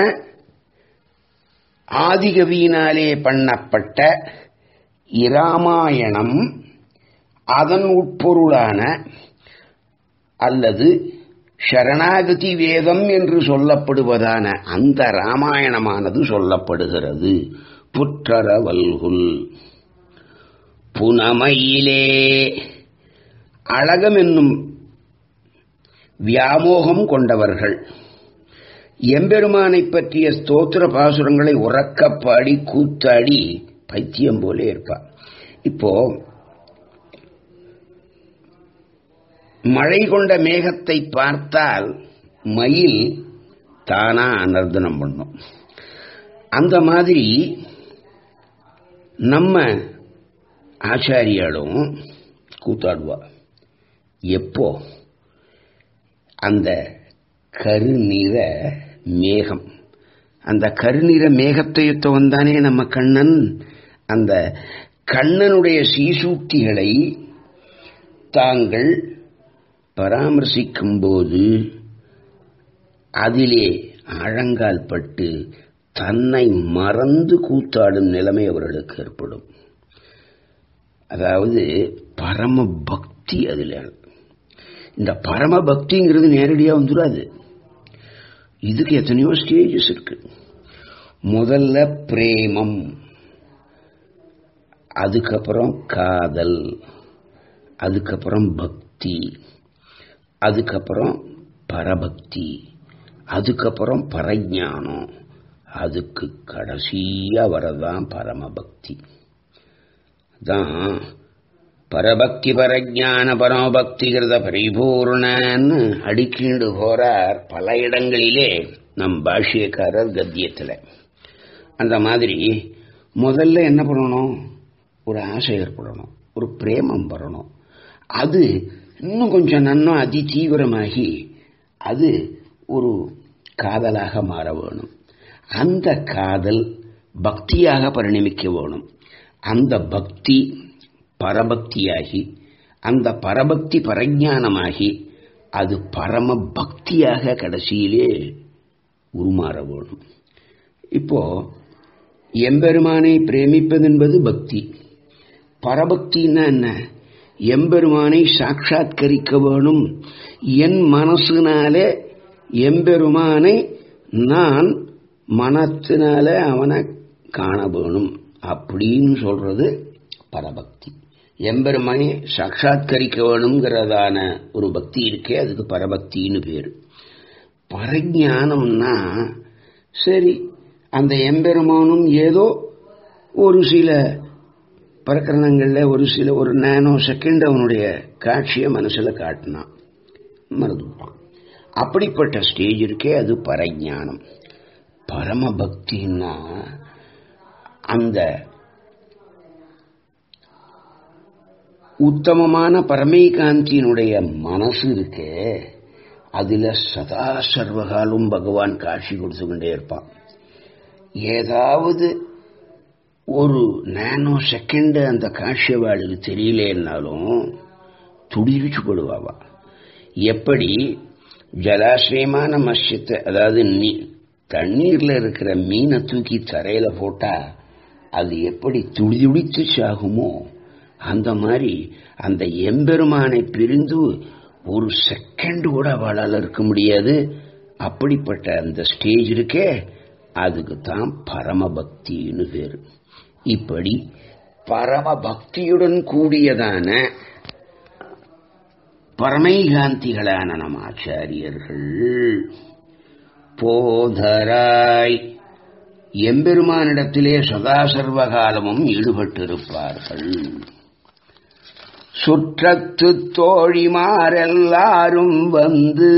ஆதிகவியினாலே பண்ணப்பட்ட இராமாயணம் அதன் உட்பொருளான அல்லது சரணாகதி வேதம் என்று சொல்லப்படுவதான அந்த ராமாயணமானது சொல்லப்படுகிறது புற்றரவல்குல் புனமையிலே அழகம் என்னும் வியாமோகம் கொண்டவர்கள் எம்பெருமானை பற்றிய ஸ்தோத்திர பாசுரங்களை உறக்க பாடி கூத்தாடி பைத்தியம் போல இருப்பார் இப்போ மழை கொண்ட மேகத்தை பார்த்தால் மயில் தானா நர்தனம் பண்ணும் அந்த மாதிரி நம்ம ஆச்சாரியாலும் கூத்தாடுவா எப்போ அந்த கருநிற மேகம் அந்த கருநிற மேகத்தையொத்த வந்தானே நம்ம கண்ணன் அந்த கண்ணனுடைய சீசூக்திகளை தாங்கள் பராமரிசிக்கும் போது அதிலே ஆழங்கால் பட்டு தன்னை மறந்து கூத்தாடும் நிலைமை அவர்களுக்கு ஏற்படும் அதாவது பரம பக்தி அதில் இந்த பரம பக்திங்கிறது நேரடியாக வந்துடாது இதுக்கு எத்தனையோ ஸ்டேஜஸ் இருக்கு முதல்ல பிரேமம் அதுக்கப்புறம் காதல் அதுக்கப்புறம் பக்தி அதுக்கப்புறம் பரபக்தி அதுக்கப்புறம் பரஜானம் அதுக்கு கடைசியா வரதான் பரமபக்தி தான் பரபக்தி பரஜான பரமபக்திகிறத பரிபூர்ணன்னு அடிக்கீண்டு போறார் பல இடங்களிலே நம் பாஷ்யக்காரர் கத்தியத்தில் அந்த மாதிரி முதல்ல என்ன பண்ணணும் ஒரு ஆசை ஏற்படணும் ஒரு பிரேமம் வரணும் அது இன்னும் கொஞ்சம் நன்னும் அதி தீவிரமாகி அது ஒரு காதலாக மாற வேணும் அந்த காதல் பக்தியாக பரிணமிக்க வேணும் அந்த பக்தி பரபக்தியாகி அந்த பரபக்தி பரஜானமாகி அது பரம பக்தியாக கடைசியிலே உருமாற வேணும் இப்போ எம்பெருமானை பிரேமிப்பது என்பது பக்தி பரபக்தின்னா என்ன எம்பெருமானை சாட்சாத்கரிக்க வேணும் என் மனசுனாலே எம்பெருமானை நான் மனத்தினால அவனை காண வேணும் அப்படின்னு சொல்றது பரபக்தி எம்பெருமானை சாட்சாத்கரிக்க வேணுங்கிறதான ஒரு பக்தி இருக்கே அதுக்கு பரபக்தின்னு பேரு பரஜானம்னா சரி அந்த எம்பெருமானும் ஏதோ ஒரு சில பிரகரணங்களில் ஒரு சில ஒரு நானோ செகண்ட் அவனுடைய காட்சியை மனசில் காட்டினான் மறந்துட்டான் அப்படிப்பட்ட ஸ்டேஜ் இருக்கே அது பரஜானம் பரம பக்தின்னா அந்த உத்தமமான பரமைகாந்தியினுடைய மனசு இருக்கே அதுல சதா சர்வகாலும் பகவான் காட்சி கொடுத்து கொண்டே இருப்பான் ஏதாவது ஒரு நானோ செகண்ட் அந்த காட்சி அவளுக்கு தெரியலேன்னாலும் துடிவிச்சு போடுவாவா எப்படி ஜலாசிரயமான மஷ்யத்தை அதாவது நீ தண்ணீர்ல இருக்கிற மீனை தூக்கி தரையில போட்டா அது எப்படி துடி துடித்து சாகுமோ அந்த மாதிரி அந்த எம்பெருமானை பிரிந்து ஒரு செகண்ட் கூட அவளால் இருக்க முடியாது அப்படிப்பட்ட அந்த ஸ்டேஜ் இருக்கே அதுக்கு தான் பரமபக்தின்னு பேரு இப்படி பரம பக்தியுடன் கூடியதான பரமைகாந்திகளான நம் ஆச்சாரியர்கள் போதராய் எம்பெருமானிடத்திலே சதா சர்வகாலமும் ஈடுபட்டிருப்பார்கள் சுற்றத்து தோழிமாரெல்லாரும் வந்து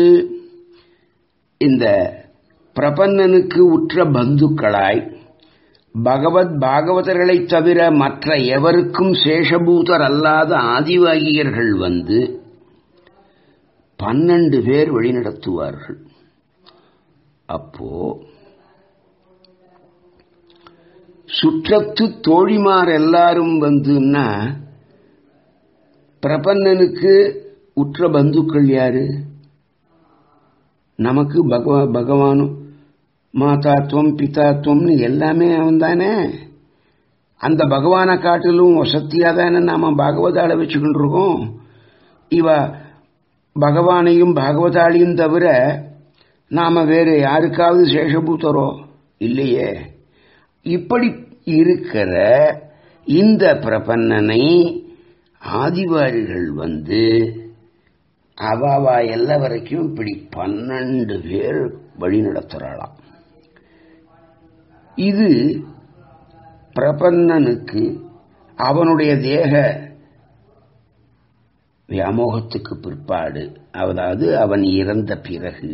இந்த பிரபன்னனுக்கு உற்ற பந்துக்களாய் பகவத் பாகவதர்களைத் தவிர மற்ற எவருக்கும் சேஷபூதர் அல்லாத ஆதிவாகியர்கள் வந்து பன்னெண்டு பேர் வழிநடத்துவார்கள் அப்போ சுற்றத்து தோழிமார் எல்லாரும் வந்துன்னா பிரபன்னனுக்கு உற்ற பந்துக்கள் யாரு நமக்கு பகவா பகவானும் மாதாத்துவம் பிதாத்துவம்னு எல்லாமே அவன் தானே அந்த பகவானை காட்டிலும் வசத்தியா தானே நாம பாகவதால வச்சுக்கிட்டு இருக்கோம் இவ பகவானையும் பாகவதாலையும் தவிர நாம வேறு யாருக்காவது சேஷபூத்தரோ இல்லையே இப்படி இருக்கிற இந்த பிரபன்னனை ஆதிவாரிகள் வந்து அவாவா எல்லா வரைக்கும் இப்படி பன்னெண்டு பேர் வழி நடத்துறாளாம் இது பிரபன்னனுக்கு அவனுடைய தேக வியாமோகத்துக்கு பிற்பாடு அதாவது அவன் இறந்த பிறகு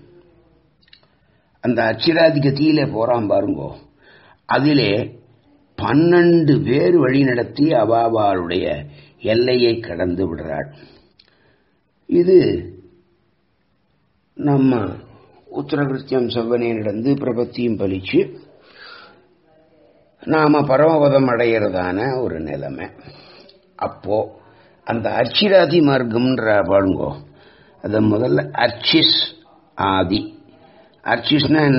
அந்த அச்சிராதி கதியில போறான் பாருங்கோ அதிலே பன்னெண்டு பேர் வழி நடத்தி அவாவாளுடைய எல்லையை கடந்து விடுறாள் இது நம்ம உத்தரகிருத்தியம் செவ்வனே நடந்து பிரபத்தியும் பலிச்சு நாம பரமபதம் அடையிறதான ஒரு நிலைமை அப்போ அந்த அர்ச்சிராதி மார்க்கம்ன்ற பாருங்கோ அது முதல்ல அர்ச்சிஸ் ஆதி அர்ச்சிஸ்னா என்ன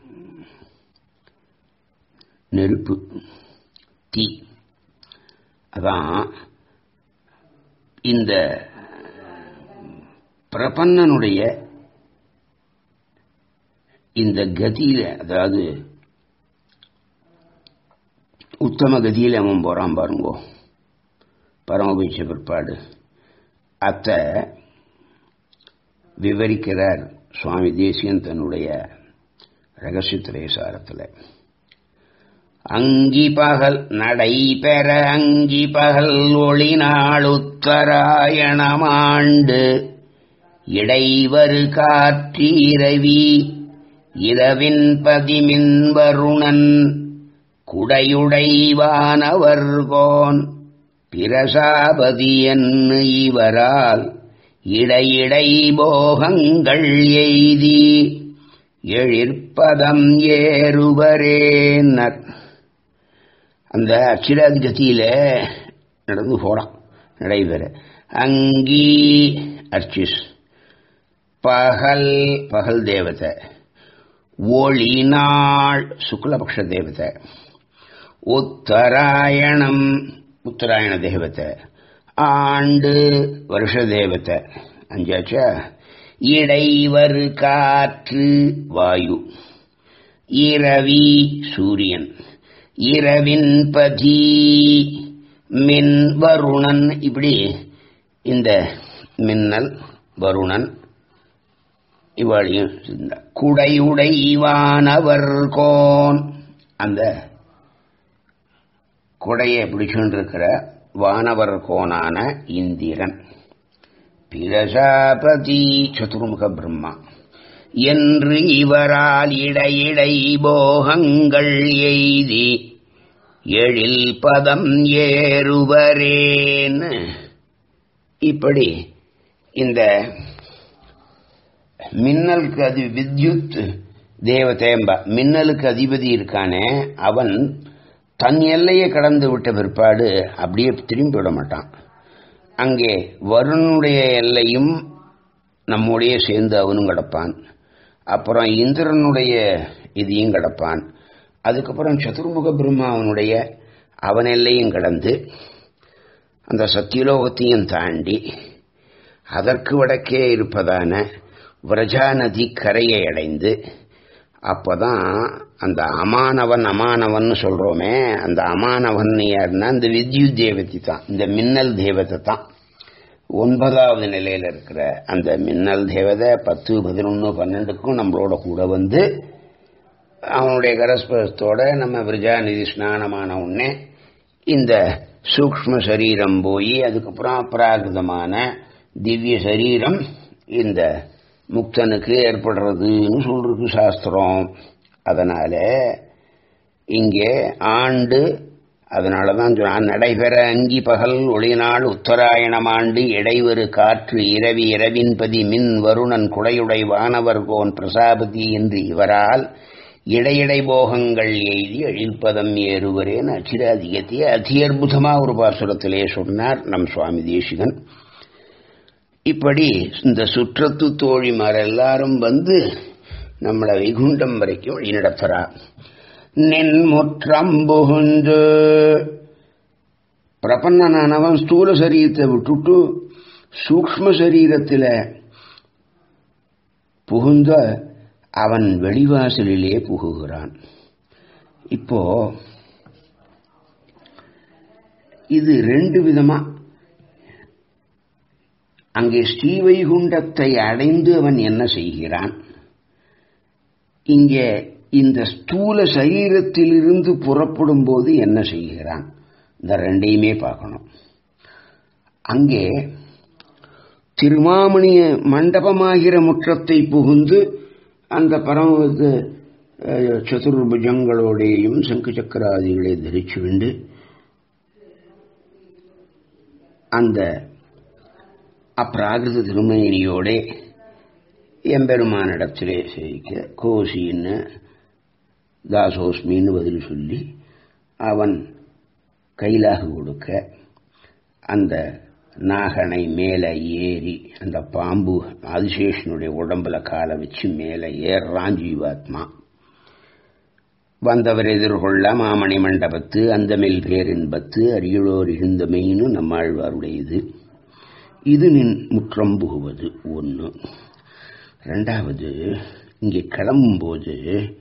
நெருப்பு தீ அதான் இந்த பிரபன்னனுடைய இந்த கதியில அதாவது உத்தம கதியில அவன் போறான் பாருங்கோ பரமபீட்ச பிற்பாடு அத்த விவரிக்கிறார் சுவாமி தேசியன் தன்னுடைய ரகசியத்திலே சாரத்தில் அங்கி பகல் நடைபெற அங்கி பகல் ஒளி நாளுத்தராயணமாண்டு இடைவரு காற்றீரவி இரவின் பதிமின் வருணன் குடையுடைவானவர்கோன் பிரசாபதி என்று இவரால் இடையிடை போகங்கள் எய்தி எழிற்பதம் ஏறுவரேனர் அந்த அச்சிராதி கத்தியில நடந்து போறான் நடைபெற அங்கி அர்ச்சிஸ் பகல் பகல் தேவதை ஒளி நாள் சுக்லபக்ஷ தேவதை உத்தராயணம் உத்தராயண தேவத்தை ஆண்டு வருஷ தேவத்தை அஞ்சாச்சா இடைவரு காற்று வாயு இரவி சூரியன் இரவின் பதி மின் வருணன் இப்படி இந்த மின்னல் வருணன் இவாளையும் குடையுடைவானவர் கோன் அந்த கொடையை பிடிச்சுருக்கிற வானவர் கோனான இந்திரன் பிரஜாபதி சதுர்முக பிரம்மா என்று இவரால் இடையிடை போகங்கள் எய்தி எழில் பதம் ஏறுவரேன்னு இப்படி இந்த மின்னலுக்கு அது வித்யுத் தேவதேம்ப மின்னலுக்கு அதிபதி இருக்கானே அவன் தன் எல்லையை கடந்து விட்ட பிற்பாடு அப்படியே திரும்பி விட மாட்டான் அங்கே வருணுடைய எல்லையும் நம்முடைய சேர்ந்து அவனும் கிடப்பான் அப்புறம் இந்திரனுடைய இதையும் கிடப்பான் அதுக்கப்புறம் சதுர்முக பிரம்மாவனுடைய அவன் எல்லையும் கடந்து அந்த சத்தியலோகத்தையும் தாண்டி அதற்கு வடக்கே இருப்பதான விரஜா நதி கரையை அடைந்து அப்பதான் அந்த அமானவன் அமானவன் சொல்றோமே அந்த அமானவன் யாருன்னா இந்த வித்யுத் தேவதை தான் இந்த மின்னல் தேவதை தான் ஒன்பதாவது நிலையில இருக்கிற அந்த மின்னல் தேவதை பத்து பதினொன்று பன்னெண்டுக்கும் நம்மளோட கூட வந்து அவனுடைய கரஸ்பரத்தோட நம்ம விரஜாநிதி ஸ்நானமான உடனே இந்த சூக்ம சரீரம் போய் அதுக்கப்புறம் அப்ராகிருதமான திவ்ய சரீரம் இந்த முக்தனுக்கு ஏற்படுறதுன்னு சொல்றது சாஸ்திரம் அதனால இங்கே ஆண்டு அதனால தான் சொன்னான் நடைபெற அங்கி பகல் ஒளிநாள் உத்தராயணம் ஆண்டு இடைவரு காற்று இரவி இரவின்பதி மின் வருணன் குடையுடை வானவர்கோன் பிரசாபதி என்று இவரால் இடையிடை போகங்கள் எய்தி அழிப்பதம் ஏறுவரேன் அச்சிராதிகத்தை அதி அற்புதமா ஒரு பாசுரத்திலே சொன்னார் நம் சுவாமி தேசிகன் இப்படி இந்த சுற்றத்து தோழிமார் எல்லாரும் வந்து நம்மளை வைகுண்டம் வரைக்கும் வழிநடத்துறா நின் முற்றம் புகுந்து பிரபன்னனானவன் ஸ்தூல சரீரத்தை விட்டுட்டு சூக்ம சரீரத்தில் புகுந்த அவன் வெளிவாசலிலே புகுகிறான் இப்போ இது ரெண்டு விதமா அங்கே ஸ்ரீவைகுண்டத்தை அடைந்து அவன் என்ன செய்கிறான் இங்கே இந்த ஸ்தூல சரீரத்திலிருந்து புறப்படும் போது என்ன செய்கிறான் இந்த ரெண்டையுமே பார்க்கணும் அங்கே திருமாமணிய மண்டபமாகிற முற்றத்தை புகுந்து அந்த பரம சதுர்புஜங்களோடையும் சங்கு சக்கராதிகளை தரிச்சு விண்டு அந்த அப்பிராகிருத திருமணியோட எம்பெருமானிடத்திலே சேவிக்க கோசின்னு தாசோஸ்மின்னு பதில் சொல்லி அவன் கைலாக கொடுக்க அந்த நாகனை மேலே ஏறி அந்த பாம்பு ஆதிசேஷனுடைய உடம்புல காலை வச்சு மேலே ஏறான் ஜீவாத்மா வந்தவர் எதிர்கொள்ள மாமணி மண்டபத்து அந்தமில் பேரின்பத்து அரியலோர் இருந்தமைன்னு நம்மாழ்வாருடையது இது நின் முற்றம் புகுவது ஒன்று ரெண்டாவது இங்கே கிளம்பும்போது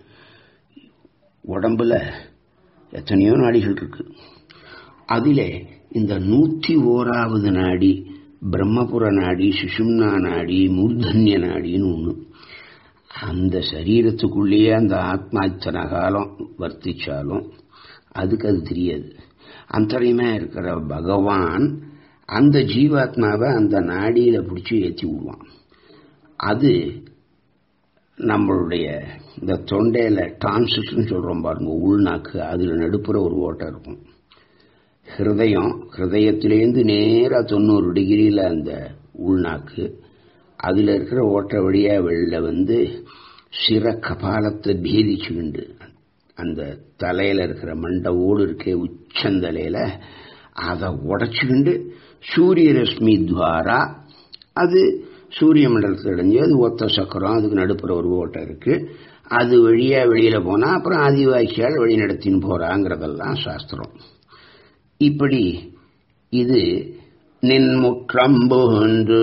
உடம்புல எத்தனையோ நாடிகள் இருக்கு அதிலே இந்த நூற்றி ஓராவது நாடி பிரம்மபுர நாடி சுஷும்னா நாடி மூர்தன்ய நாடின்னு ஒன்று அந்த சரீரத்துக்குள்ளேயே அந்த ஆத்மா இத்தனை காலம் வர்த்திச்சாலும் அதுக்கு அது தெரியாது அந்தரியமா இருக்கிற பகவான் அந்த ஜீவாத்மாவை அந்த நாடியில பிடிச்சி ஏற்றி விடுவான் அது நம்மளுடைய இந்த தொண்டையில டிரான்சிஷன் சொல்றோம் பாருங்க உள்நாக்கு அதுல நடுப்புற ஒரு ஓட்டம் இருக்கும் ஹிருதயம் ஹிருதயத்திலேருந்து நேராக தொண்ணூறு டிகிரியில் அந்த உள்நாக்கு அதில் இருக்கிற ஓட்ட வழியாக வெளில வந்து சிற கபாலத்தை பேதிச்சுக்கிண்டு அந்த தலையில் இருக்கிற மண்டவோடு இருக்கே உச்சந்தலையில் அதை உடச்சிக்கிண்டு சூரிய ரஷ்மி துவாரா அது சூரிய மண்டலத்தில் அடைஞ்சு அது ஒத்த சக்கரம் அதுக்கு நடுப்புற ஒரு ஓட்டம் இருக்கு அது வழியா வெளியில போனா அப்புறம் ஆதிவாசியால் வழி நடத்தின்னு போறாங்கிறதெல்லாம் சாஸ்திரம் இப்படி இது நின்முற்றம்புன்று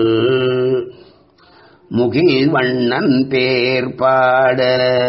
முகில் வண்ணன் பேர் பாட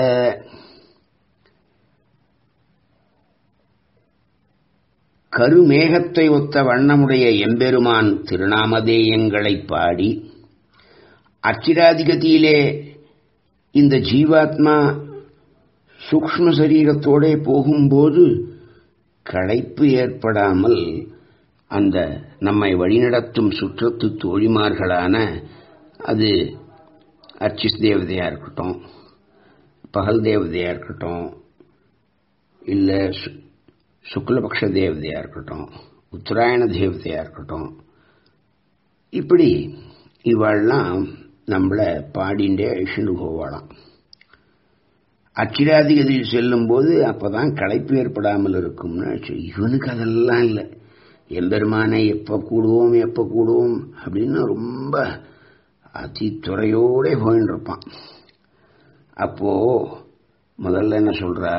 கருமேகத்தை ஒத்த வண்ணமுடைய எம்பெருமான் திருநாமதேயங்களை பாடி அச்சிராதிகதியிலே இந்த ஜீவாத்மா சூக்ம சரீரத்தோட போகும்போது களைப்பு ஏற்படாமல் அந்த நம்மை வழிநடத்தும் சுற்றத்து தோழிமார்களான அது அர்ச்சிஸ் தேவதையா இருக்கட்டும் பகல் தேவதையா இருக்கட்டும் இல்லை சுக்லபக்ஷ தேவதையா இருக்கட்டும் உத்தராயண தேவதையா இருக்கட்டும் இப்படி இவாள்லாம் நம்மளை பாடிண்டே அழிச்சுட்டு போவாளாம் அச்சிராதிகதியில் செல்லும்போது அப்பதான் களைப்பு ஏற்படாமல் இருக்கும்னு இவனுக்கு அதெல்லாம் இல்லை எம்பெருமானை எப்போ கூடுவோம் எப்போ கூடுவோம் அப்படின்னு ரொம்ப அதித்துறையோட போயின்னு இருப்பான் அப்போ முதல்ல என்ன சொல்றா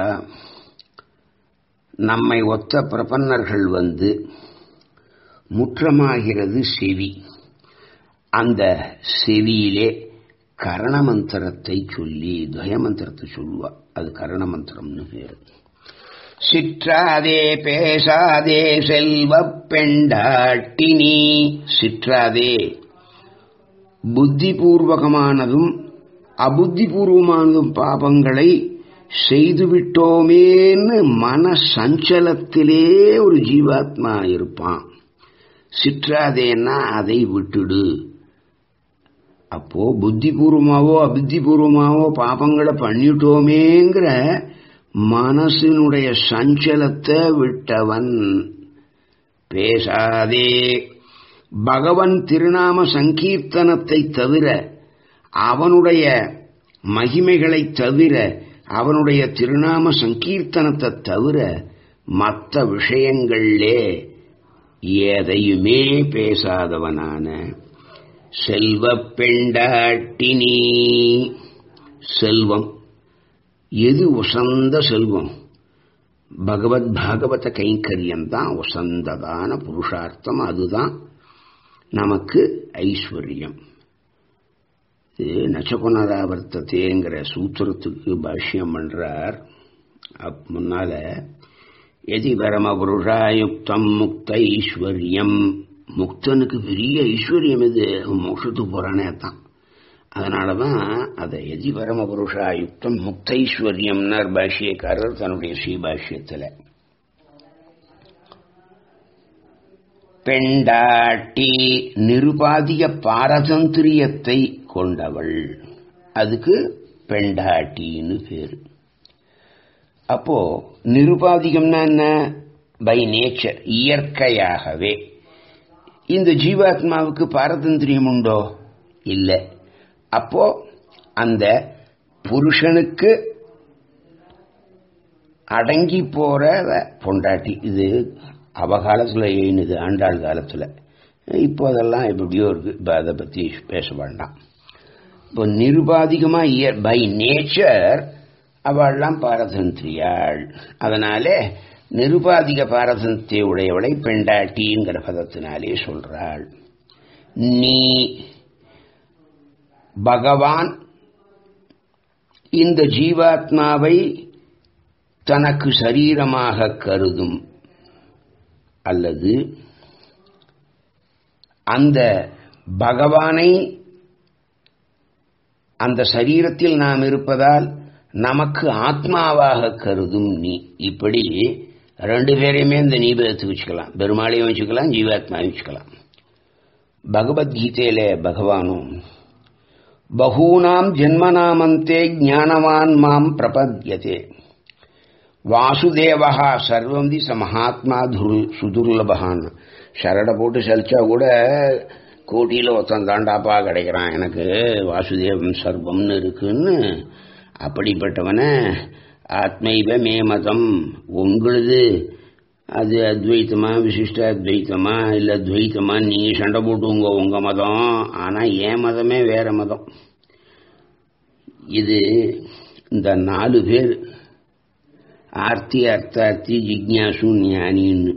நம்மை ஒத்த பிரபன்னர்கள் வந்து முற்றமாகிறது செவி அந்த செவியிலே கரணமந்திரத்தை சொல்லி துவயமந்திரத்தை சொல்லுவா அது கரணமந்திரம்னு பேரு சிற்றாதே பேசாதே செல்வ பெண்டாட்டினி சிற்றாதே புத்திபூர்வகமானதும் அபுத்திபூர்வமானதும் பாபங்களை செய்துவிட்டோமேன்னு மன சஞ்சலத்திலே ஒரு ஜீவாத்மா இருப்பான் சிற்றாதேன்னா அதை விட்டுடு அப்போ புத்திபூர்வமாவோ அபுத்திபூர்வமாவோ பாபங்களை பண்ணிட்டோமேங்கிற மனசினுடைய சஞ்சலத்தை விட்டவன் பேசாதே பகவன் திருநாம சங்கீர்த்தனத்தை தவிர அவனுடைய மகிமைகளை தவிர அவனுடைய திருநாம சங்கீர்த்தனத்தை தவிர மற்ற விஷயங்களிலே எதையுமே பேசாதவனான செல்வ பெண்டாட்டினி செல்வம் எது உசந்த செல்வம் பகவத் பாகவத கைங்கரியம் தான் உசந்ததான புருஷார்த்தம் அதுதான் நமக்கு ஐஸ்வர்யம் இது நச்சகுணராவர்த்தத்தேங்கிற சூத்திரத்துக்கு பாஷ்யம் பண்றார் அப் முன்னால எதி பரம புருஷாயுக்தம் முக்த ஐஸ்வர்யம் முக்தனுக்கு பெரிய ஐஸ்வர்யம் இது மோஷத்துக்கு போறானே தான் அதனாலதான் அதை எதி பரம புருஷாயுக்தம் முக்த ஐஸ்வர்யம்னார் பாஷ்யக்காரர் தன்னுடைய ஸ்ரீபாஷ்யத்தில் பெண்டாட்டி நிருபாதிக பாரதந்திரியத்தை கொண்டவள் அதுக்கு பெண்டாட்டின்னு பேரு அப்போ நிருபாதிகம்னா என்ன பை நேச்சர் இயற்கையாகவே இந்த ஜீவாத்மாவுக்கு பாரதந்திரியம் உண்டோ இல்லை அப்போ அந்த புருஷனுக்கு அடங்கி போற பொண்டாட்டி இது அவ காலத்தில் எழுந்தது ஆண்டாள் காலத்தில் இப்போ அதெல்லாம் எப்படியோ இருக்கு இப்போ அதை பற்றி பேச வேண்டாம் இப்போ நிருபாதிகமாக இயர் பை நேச்சர் அவள்லாம் பாரதந்திரியாள் அதனால நிருபாதிக பாரதந்திய உடையவளை பெண்டாட்டிங்கிற பதத்தினாலே சொல்றாள் நீ பகவான் இந்த ஜீவாத்மாவை தனக்கு சரீரமாக கருதும் அல்லது அந்த பகவானை அந்த சரீரத்தில் நாம் இருப்பதால் நமக்கு ஆத்மாவாக கருதும் நீ இப்படி ரெண்டு பேரையுமே இந்த நீபதத்தை வச்சுக்கலாம் பெருமாளையும் வச்சுக்கலாம் ஜீவாத்மாவையும் வச்சுக்கலாம் பகவத்கீதையில பகவானும் பகூனாம் ஜென்மநாமந்தே ஞானவான் மாம் பிரபத்யதே வாசுதேவா சர்வம் தி ச மகாத்மா துரு சுதுர்லபகான் சரடை போட்டு சலிச்சா கூட கோட்டியில் ஒருத்தன் தாண்டாப்பா கிடைக்கிறான் எனக்கு வாசுதேவம் சர்வம்னு இருக்குன்னு அப்படிப்பட்டவன ஆத்மைவ மே மதம் உங்களுது அது அத்வைத்தமா விசிஷ்ட அத்வைத்தமா இல்லை துவைத்தமா நீங்கள் சண்டை போட்டுங்க உங்கள் மதம் ஆனால் என் மதமே வேற மதம் இது இந்த நாலு பேர் ஆர்த்தி அர்த்தார்த்தி ஜிக்யாசு ஞானின்னு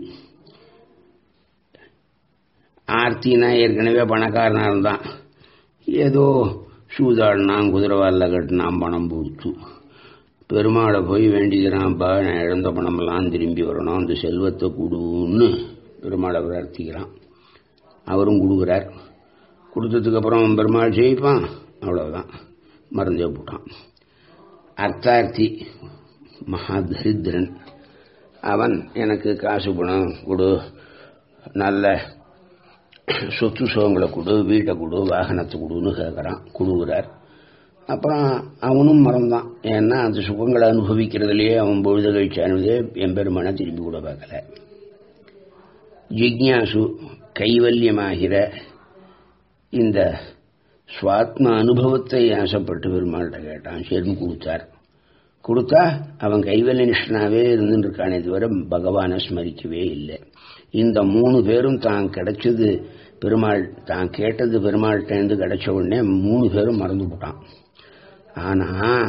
ஆர்த்தினா ஏற்கனவே பணக்காரனாக இருந்தான் ஏதோ சூதாடினான் குதிரவாலில் கட்டினான் பணம் கொடுத்து பெருமாளை போய் வேண்டிக்கிறான்ப்பா நான் இழந்த பணமெல்லாம் திரும்பி வரணும் அந்த செல்வத்தை கொடுன்னு பெருமாளை பிரார்த்திக்கிறான் அவரும் கொடுக்குறார் கொடுத்ததுக்கப்புறம் பெருமாள் ஜெயிப்பான் அவ்வளவுதான் மறந்தே போட்டான் அர்த்தார்த்தி மகா தரித்திரன் அவன் எனக்கு காசு பணம் கொடு நல்ல சொத்து சுகங்களை கொடு வீட்டை கொடு வாகனத்தை கொடுன்னு கேட்குறான் கொடுக்குறார் அப்புறம் அவனும் மறந்தான் ஏன்னா அந்த சுகங்களை அனுபவிக்கிறதுலேயே அவன் பொழுது கழிச்சானதே எம்பெருமானை திரும்பி கூட பார்க்கல ஜிக்யாசு கைவல்யமாகிற இந்த சுவாத்ம அனுபவத்தை ஆசைப்பட்டு பெருமாள்கிட்ட கேட்டான் சரின்னு கொடுத்தார் கொடுத்தா அவன் கைவல்ய நிஷ்ணாவே இருந்துட்டு இருக்கானே தவிர பகவானை ஸ்மரிக்கவே இல்லை இந்த மூணு பேரும் தான் கிடைச்சது பெருமாள் தான் கேட்டது பெருமாள்கிட்டேருந்து கிடைச்ச உடனே மூணு பேரும் மறந்து போட்டான் ஆனா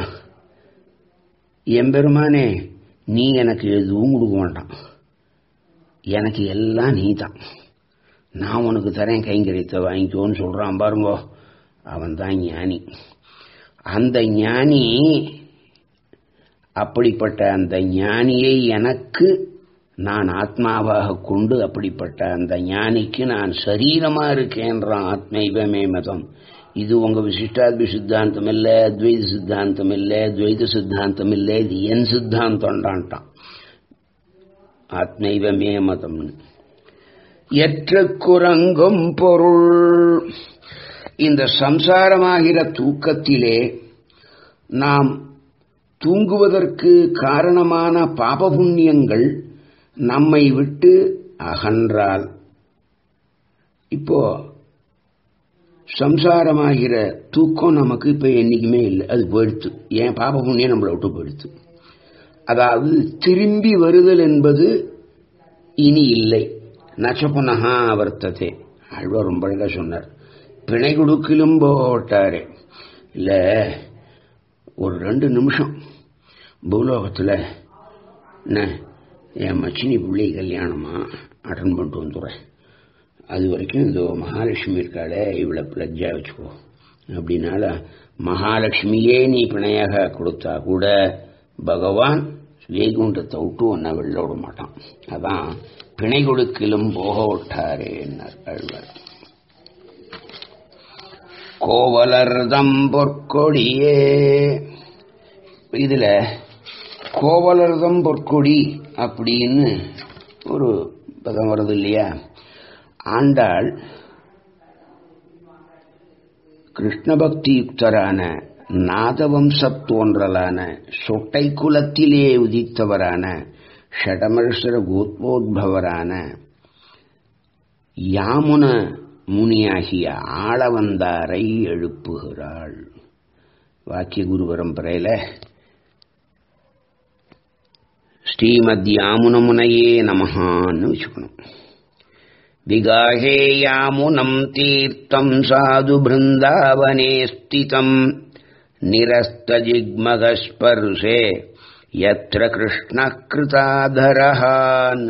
எம்பெருமானே நீ எனக்கு எதுவும் கொடுக்க வேண்டாம் எனக்கு எல்லாம் நீ தான் நான் உனக்கு தரேன் கைங்கரியத்தை வாங்கிக்கோன்னு சொல்றான் பாருங்கோ அவன் தான் ஞானி அந்த ஞானி அப்படிப்பட்ட அந்த ஞானியை எனக்கு நான் ஆத்மாவாக கொண்டு அப்படிப்பட்ட அந்த ஞானிக்கு நான் சரீரமா இருக்கேன்றான் ஆத்மைவமே மதம் இது உங்க விசிஷ்டாத்வி சித்தாந்தம் இல்ல அத்வைத சித்தாந்தம் இல்ல துவைத சித்தாந்தம் இல்ல இது என் சித்தாந்தம்டான்ட்டான் ஆத்மைவமே மதம்னு எற்ற குரங்கும் பொருள் இந்த சம்சாரமாகிற தூக்கத்திலே நாம் தூங்குவதற்கு காரணமான பாபபுண்ணியங்கள் நம்மை விட்டு அகன்றால் இப்போ சம்சாரமாகிற தூக்கம் நமக்கு இப்ப என்னைக்குமே இல்லை அது போயிடுத்து ஏன் பாப புண்ணியம் நம்மளை விட்டு போயிடுத்து அதாவது திரும்பி வருதல் என்பது இனி இல்லை நச்சபுனகா வர்த்ததே ஆழ்வார் ரொம்ப அழகா சொன்னார் பிணை கொடுக்கிலும் போட்டாரு இல்ல ஒரு ரெண்டு நிமிஷம் பூலோகத்தில் என்ன என் மச்சினி பிள்ளை கல்யாணமா அட்டன் பண்ணிட்டு வந்துடுறேன் அது வரைக்கும் இந்த மகாலட்சுமி இருக்காளே இவளை பிளஜ்ஜா வச்சுக்கோ அப்படின்னால மகாலட்சுமியே நீ பிணையாக கொடுத்தா கூட பகவான் வைகுண்டத்தை விட்டு ஒன்ன வெளில விட மாட்டான் அதான் பிணை கொடுக்கிலும் போக விட்டாரேன்னார் அழ்வார் கோவலர்தம் பொற்கொடியே இதுல கோவலர்தம் பொற்கொடி அப்படின்னு ஒரு பதம் வருது இல்லையா ஆண்டாள் கிருஷ்ண பக்தி யுக்தரான நாதவம்சத் தோன்றலான சொட்டை குலத்திலே உதித்தவரான ஷடமர்ஷர கோத்வோத்பவரான யாமுன முனியாகிய ஆளவந்தாரை எழுப்புகிறாள் வாக்கிய குரு பரம்பரையில ஸ்ரீமத் யாமுனமுனையே நமஹான்னு வச்சுக்கணும் विगाहे यामुनम् तीर्थम् साधु बृन्दावने स्थितम् निरस्तजिग्मगस्पर्शे यत्र कृष्णः कृताधरहान्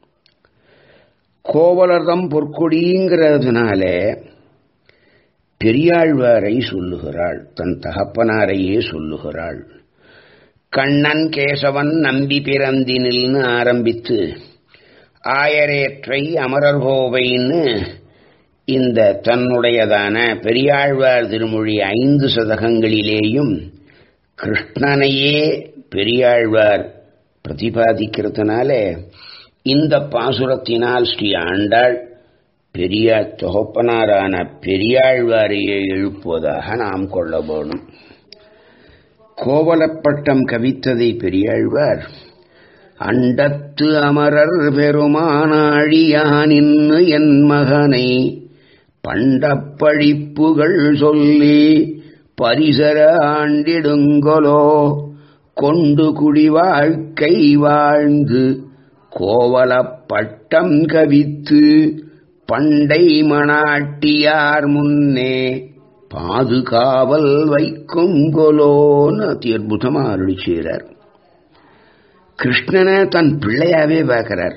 கோவலர்தம் பொற்கொடிங்கிறதுனாலே பெரியாழ்வாரை சொல்லுகிறாள் தன் தகப்பனாரையே சொல்லுகிறாள் கண்ணன் கேசவன் நம்பி பிறந்தினில்னு ஆரம்பித்து ஆயரேற்றை அமரர்கோவைன்னு இந்த தன்னுடையதான பெரியாழ்வார் திருமொழி ஐந்து சதகங்களிலேயும் கிருஷ்ணனையே பெரியாழ்வார் பிரதிபாதிக்கிறதுனால இந்த பாசுரத்தினால் ஸ்ரீ ஆண்டாள் பெரிய தொகப்பனாரான பெரியாழ்வாரையே எழுப்புவதாக நாம் கொள்ள வேணும் கோவலப்பட்டம் கவித்ததை பெரியாழ்வார் அண்டத்து அமரர் பெருமானாழியானின்னு என் மகனை பண்டப்பழிப்புகள் சொல்லி பரிசர ஆண்டிடுங்கொலோ கொண்டு குடி வாழ்க்கை வாழ்ந்து கோவலப்பட்டம் கவித்து பண்டை மணாட்டியார் முன்னே பாதுகாவல் வைக்குங்கொலோன்னு அதி அற்புதமா அருளி செய்கிறார் கிருஷ்ணனை தன் பிள்ளையாவே பார்க்கிறார்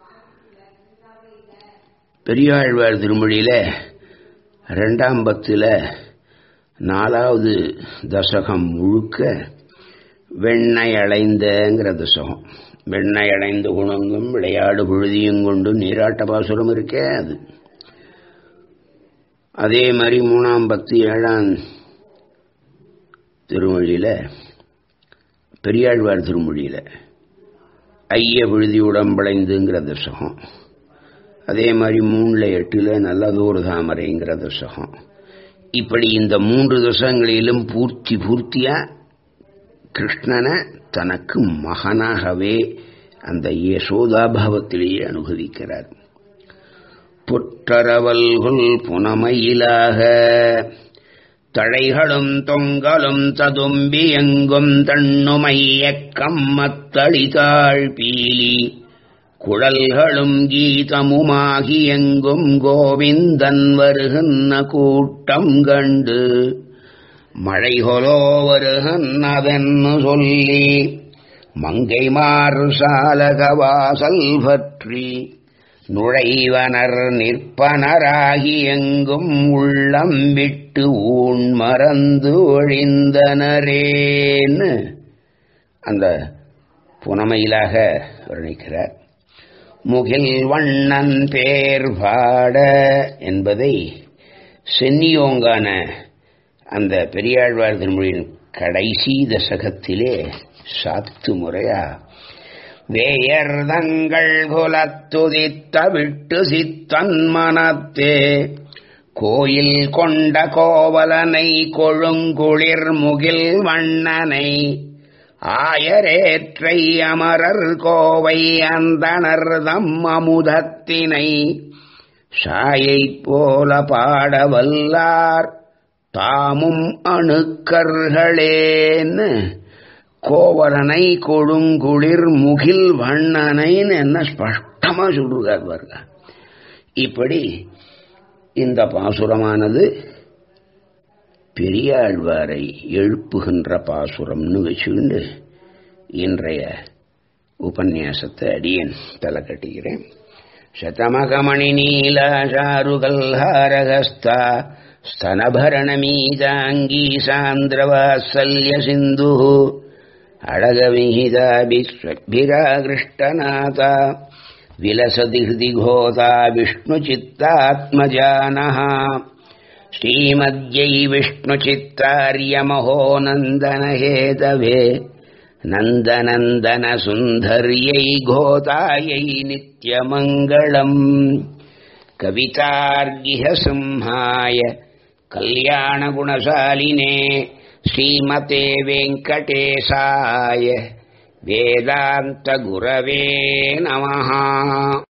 பெரியாழ்வார் திருமொழியில ரெண்டாம் பத்துல நாலாவது தசகம் முழுக்க வெண்ணெய் அடைந்தங்கிற தசகம் வெண்ணெய் அடைந்து குணங்கும் விளையாடு பொழுதியும் கொண்டு நீராட்ட பாசுரம் இருக்கே அது அதே மாதிரி மூணாம் பத்து ஏழாம் திருமொழியில பெரியாழ்வார் திருமொழியில ஐய விழுதி உடம்படைந்துங்கிற தசகம் அதே மாதிரி மூணுல எட்டுல நல்லதோர் தாமரைங்கிற தசகம் இப்படி இந்த மூன்று தசகங்களிலும் பூர்த்தி பூர்த்தியா கிருஷ்ணனை தனக்கு மகனாகவே அந்த யசோதாபாவத்திலேயே அனுபவிக்கிறார் புற்றரவல்குள் புனமையிலாக தழைகளும் தொங்கலும் ததும்பி எங்கும் தண்ணுமைய கம்மத்தளிதாழ் பீலி குழல்களும் கீதமுமாகி எங்கும் கோவிந்தன் வருகின்ற கூட்டம் கண்டு மழைகொலோ வருகின்றதென்னு சொல்லி மங்கை மாறு சாலகவாசல் பற்றி நுழைவனர் நிற்பனராகி எங்கும் உள்ளம் விட்டு ஊன் மறந்து ஒழிந்தனரேன்னு அந்த புனமையிலாக வர்ணிக்கிறார் முகில் வண்ணன் பேர் பாட என்பதை சென்னியோங்கான அந்த பெரியாழ்வார் திருமொழியின் கடைசி தசகத்திலே சாத்து முறையா வேயர்தங்கள் குலத்துதித்த விட்டு சித்தன் மனத்தே கோயில் கொண்ட கோவலனை கொழுங்குளிர் முகில் வண்ணனை ஆயரேற்றை அமரர் கோவை அந்தணர்தம் அமுதத்தினை சாயைப் போல பாடவல்லார் தாமும் அணுக்கர்களேன்னு கோவலனை கொழுங்குளிர் முகில் வண்ணனைன்னு என்ன ஸ்பஷ்டமா சொல்றார் பாருங்க இப்படி இந்த பாசுரமானது பெரியாழ்வாரை எழுப்புகின்ற பாசுரம்னு வச்சுக்கிண்டு இன்றைய உபன்யாசத்தை அடியேன் தலை கட்டுகிறேன் శతమకమణి నీలాశారుగల్హారగస్తా స్తనభరణమీదాంగీ సాంద్రవాత్సల్య సింధు అడగవిహితాభిరాకృష్టనాథ విలసతి హృది ఘోతా విష్ణుచిత్తాత్మజానః శ్రీమద్యై విష్ణుచిత్తార్యమహో నందనహేతవే नन्दनन्दनसुन्दर्यै घोतायै नित्यमङ्गलम् कवितार्गिहसिंहाय कल्याणगुणशालिने श्रीमते वेङ्कटेशाय वेदान्तगुरवे नमः